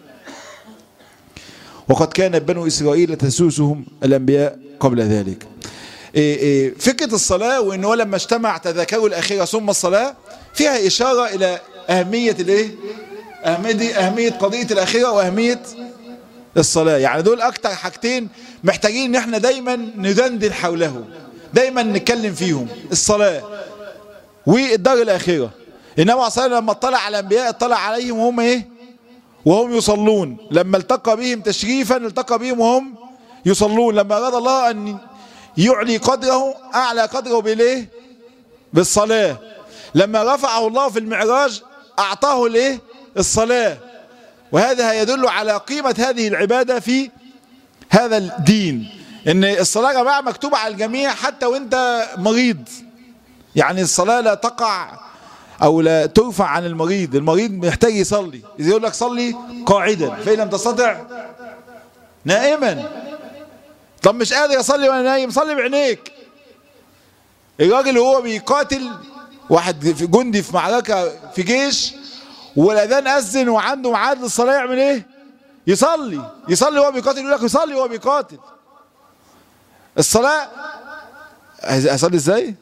وقد كان بنو إسرائيل تسوسهم الأنبياء قبل ذلك إيه إيه فكرة الصلاة وأنه لما اجتمع تذكروا الأخيرة ثم الصلاة فيها إشارة إلى أهمية الإيه؟ أهمية, أهمية قضية الأخيرة وأهمية الصلاة يعني دول أكتر حاجتين محتاجين إن احنا دايما ندندن حوله دايما نتكلم فيهم الصلاة والدار الأخيرة النبي عليه الصلاة لما اطلع على الأنبياء اطلع عليهم وهم إيه وهم يصلون لما التقى بهم تشريفا التقى بهم وهم يصلون لما أراد الله أن يعلي قدره أعلى قدره بالإيه بالصلاة لما رفعه الله في المعراج أعطاه الإيه الصلاة وهذا يدل على قيمة هذه العبادة في هذا الدين ان الصلاة يا جماعة مكتوبة على الجميع حتى وانت مريض يعني الصلاة لا تقع او لا ترفع عن المريض المريض محتاج يصلي اذا يقول لك صلي قاعدا فإن لم تستطع نائما طب مش قادر اصلي وانا نايم صلي بعينيك الراجل وهو بيقاتل واحد في جندي في معركة في جيش والاذان اذن وعنده ميعاد للصلاه يعمل ايه يصلي يصلي وهو بيقاتل يقول لك يصلي وهو بيقاتل الصلاه اصلي ازاي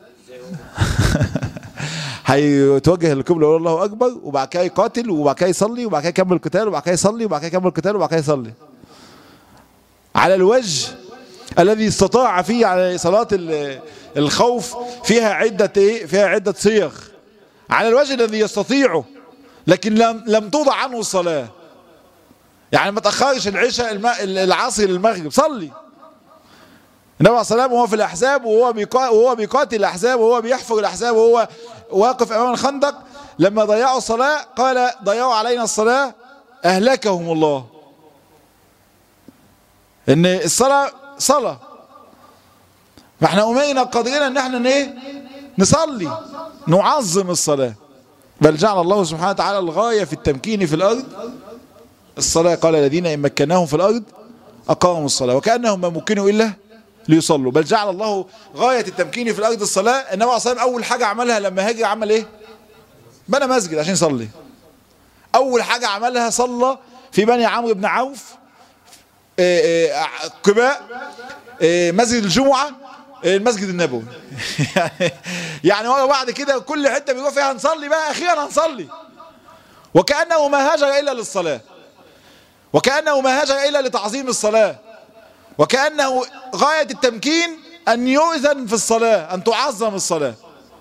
هيتوجه للقبله ويقول الله اكبر وبعد كده يقاتل وبعد كده يصلي وبعد كده يكمل القتال وبعد كده يصلي وبعد كده يكمل القتال وبعد كده يصلي على الوجه الذي استطاع فيه على صلاه الخوف فيها عده ايه فيها عده صيغ على الوجه الذي يستطيعه لكن لم لم توضع عنه الصلاة يعني ما تأخرش العشاء الم... العصر للمغرب صلي النبي عليه الصلاة وهو في الأحزاب وهو بيقا... وهو بيقاتل الأحزاب وهو بيحفر الأحزاب وهو واقف أمام الخندق لما ضيعوا الصلاة قال ضيعوا علينا الصلاة أهلكهم الله إن الصلاة صلاة فاحنا أمينا قادرين إن احنا ايه نصلي نعظم الصلاة بل جعل الله سبحانه وتعالى الغاية في التمكين في الأرض الصلاة قال الذين إن مكناهم في الأرض أقاموا الصلاة وكأنهم ما مكنوا إلا ليصلوا بل جعل الله غاية التمكين في الأرض الصلاة النبي عليه الصلاة أول حاجة عملها لما هاجر عمل إيه بنى مسجد عشان يصلي أول حاجة عملها صلى في بني عمرو بن عوف قباء مسجد الجمعة المسجد النبوي يعني هو بعد كده كل حته بيقول فيها هنصلي بقى اخيرا هنصلي وكانه ما هاجر الا للصلاه وكانه ما هاجر الا لتعظيم الصلاه وكانه غايه التمكين ان يؤذن في الصلاه ان تعظم الصلاه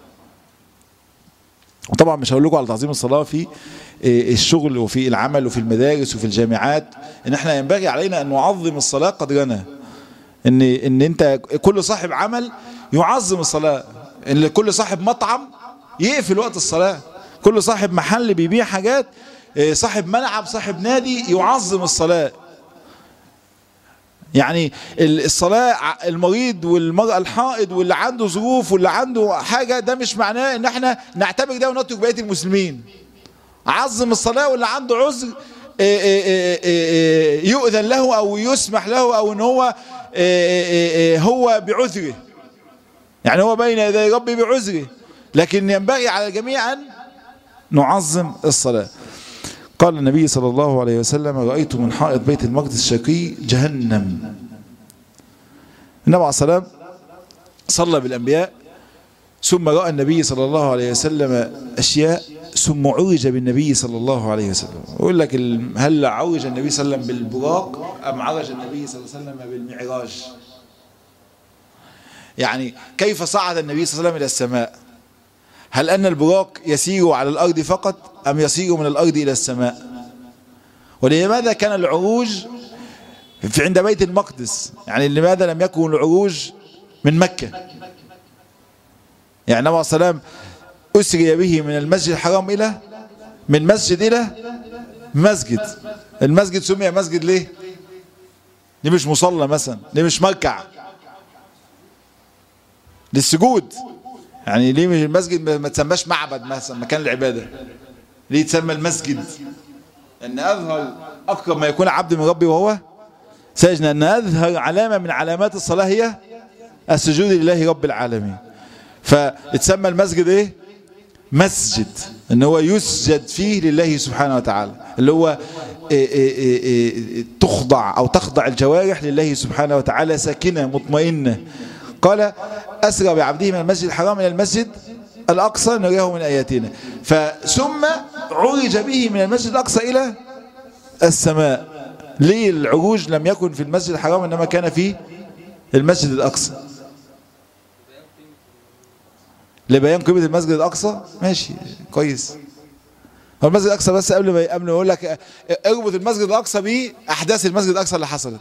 وطبعا مش هقول لكم على تعظيم الصلاه في الشغل وفي العمل وفي المدارس وفي الجامعات ان احنا ينبغي علينا ان نعظم الصلاه قدرنا ان ان انت كل صاحب عمل يعظم الصلاه ان كل صاحب مطعم يقفل وقت الصلاه كل صاحب محل بيبيع حاجات صاحب ملعب صاحب نادي يعظم الصلاه يعني الصلاة المريض والمرأة الحائض واللي عنده ظروف واللي عنده حاجة ده مش معناه ان احنا نعتبر ده ونترك بقية المسلمين عظم الصلاة واللي عنده عذر يؤذن له او يسمح له او ان هو هو بعذره يعني هو بين يدي ربي بعذره لكن ينبغي على الجميع أن نعظم الصلاة قال النبي صلى الله عليه وسلم رأيت من حائط بيت المقدس الشرقي جهنم النبي عليه الصلاة صلى بالأنبياء ثم رأى النبي صلى الله عليه وسلم أشياء ثم عرج بالنبي صلى الله عليه وسلم يقول لك هل عرج النبي صلى الله عليه وسلم بالبراق أم عرج النبي صلى الله عليه وسلم بالمعراج يعني كيف صعد النبي صلى الله عليه وسلم إلى السماء هل أن البراق يسير على الأرض فقط أم يسير من الأرض إلى السماء ولماذا كان العروج في عند بيت المقدس يعني لماذا لم يكن العروج من مكة يعني النبي صلى الله عليه وسلم أسري به من المسجد الحرام إلى من مسجد إلى مسجد المسجد سمي مسجد ليه ليه مش مصلى مثلا ليه مش مركع للسجود يعني ليه مش المسجد ما تسماش معبد مثلا مكان العبادة ليه تسمى المسجد ان اظهر أقرب ما يكون عبد من ربي وهو ساجد أن أظهر علامة من علامات الصلاة هي السجود لله رب العالمين فاتسمى المسجد ايه مسجد ان هو يسجد فيه لله سبحانه وتعالى اللي هو إيه إيه إيه تخضع او تخضع الجوارح لله سبحانه وتعالى ساكنة مطمئنة قال أسرى بعبده من المسجد الحرام إلى المسجد الأقصى نريه من آياتنا فثم عرج به من المسجد الأقصى إلى السماء ليه العروج لم يكن في المسجد الحرام إنما كان في المسجد الأقصى لبيان قيمة المسجد الأقصى ماشي كويس هو المسجد الأقصى بس قبل ما قبل ما أقول لك اربط المسجد الأقصى بأحداث المسجد الأقصى اللي حصلت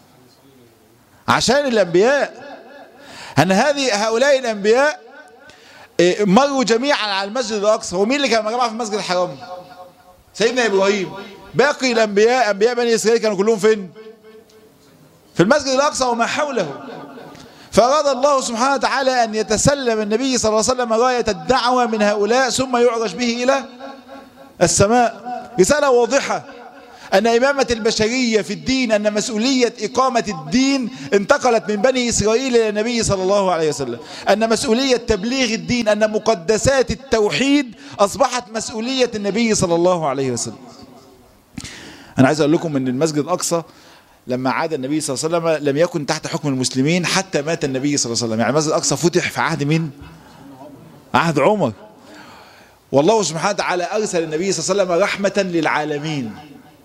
عشان الأنبياء أن هذه هؤلاء الأنبياء مروا جميعا على المسجد الأقصى ومين اللي كان مجمع في المسجد الحرام سيدنا إبراهيم باقي الأنبياء أنبياء بني إسرائيل كانوا كلهم فين في المسجد الأقصى وما حوله فأراد الله سبحانه وتعالى أن يتسلم النبي صلى الله عليه وسلم راية الدعوة من هؤلاء ثم يعرج به إلى السماء رسالة واضحة أن إمامة البشرية في الدين أن مسؤولية إقامة الدين انتقلت من بني إسرائيل إلى النبي صلى الله عليه وسلم أن مسؤولية تبليغ الدين أن مقدسات التوحيد أصبحت مسؤولية النبي صلى الله عليه وسلم أنا عايز أقول لكم أن المسجد الأقصى لما عاد النبي صلى الله عليه وسلم لم يكن تحت حكم المسلمين حتى مات النبي صلى الله عليه وسلم يعني المسجد الأقصى فتح في عهد مين عهد عمر والله سبحانه وتعالى أرسل النبي صلى الله عليه وسلم رحمة للعالمين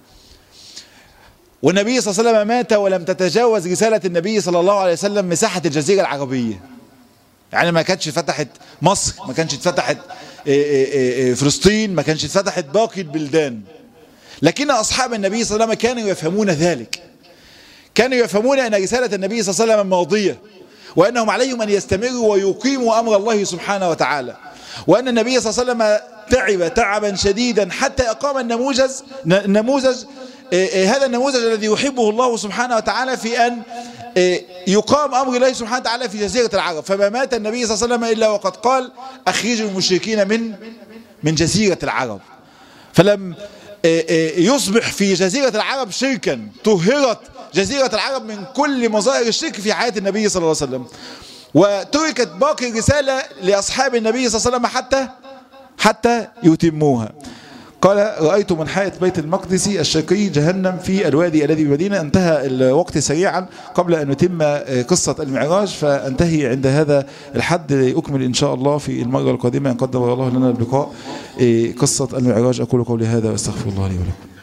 والنبي صلى الله عليه وسلم مات ولم تتجاوز رسالة النبي صلى الله عليه وسلم مساحة الجزيرة العربية يعني ما كانتش فتحت مصر ما كانتش اتفتحت فلسطين ما كانتش اتفتحت باقي البلدان لكن أصحاب النبي صلى الله عليه وسلم كانوا يفهمون ذلك كانوا يفهمون أن رسالة النبي صلى الله عليه وسلم ماضية وأنهم عليهم أن يستمروا ويقيموا أمر الله سبحانه وتعالى وأن النبي صلى الله عليه وسلم تعب تعبا شديدا حتى أقام النموذج نموذج هذا النموذج الذي يحبه الله سبحانه وتعالى في أن يقام أمر الله سبحانه وتعالى في جزيرة العرب فما مات النبي صلى الله عليه وسلم إلا وقد قال أخرجوا المشركين من من جزيرة العرب فلم يصبح في جزيرة العرب شركا طهرت جزيرة العرب من كل مظاهر الشرك في حياة النبي صلى الله عليه وسلم وتركت باقي الرسالة لأصحاب النبي صلى الله عليه وسلم حتى حتى يتموها قال رأيت من حياة بيت المقدس الشرقي جهنم في الوادي الذي بمدينة انتهى الوقت سريعا قبل أن نتم قصة المعراج فانتهي عند هذا الحد أكمل إن شاء الله في المرة القادمة أن قدر الله لنا اللقاء قصة المعراج أقول قولي هذا واستغفر الله لي ولكم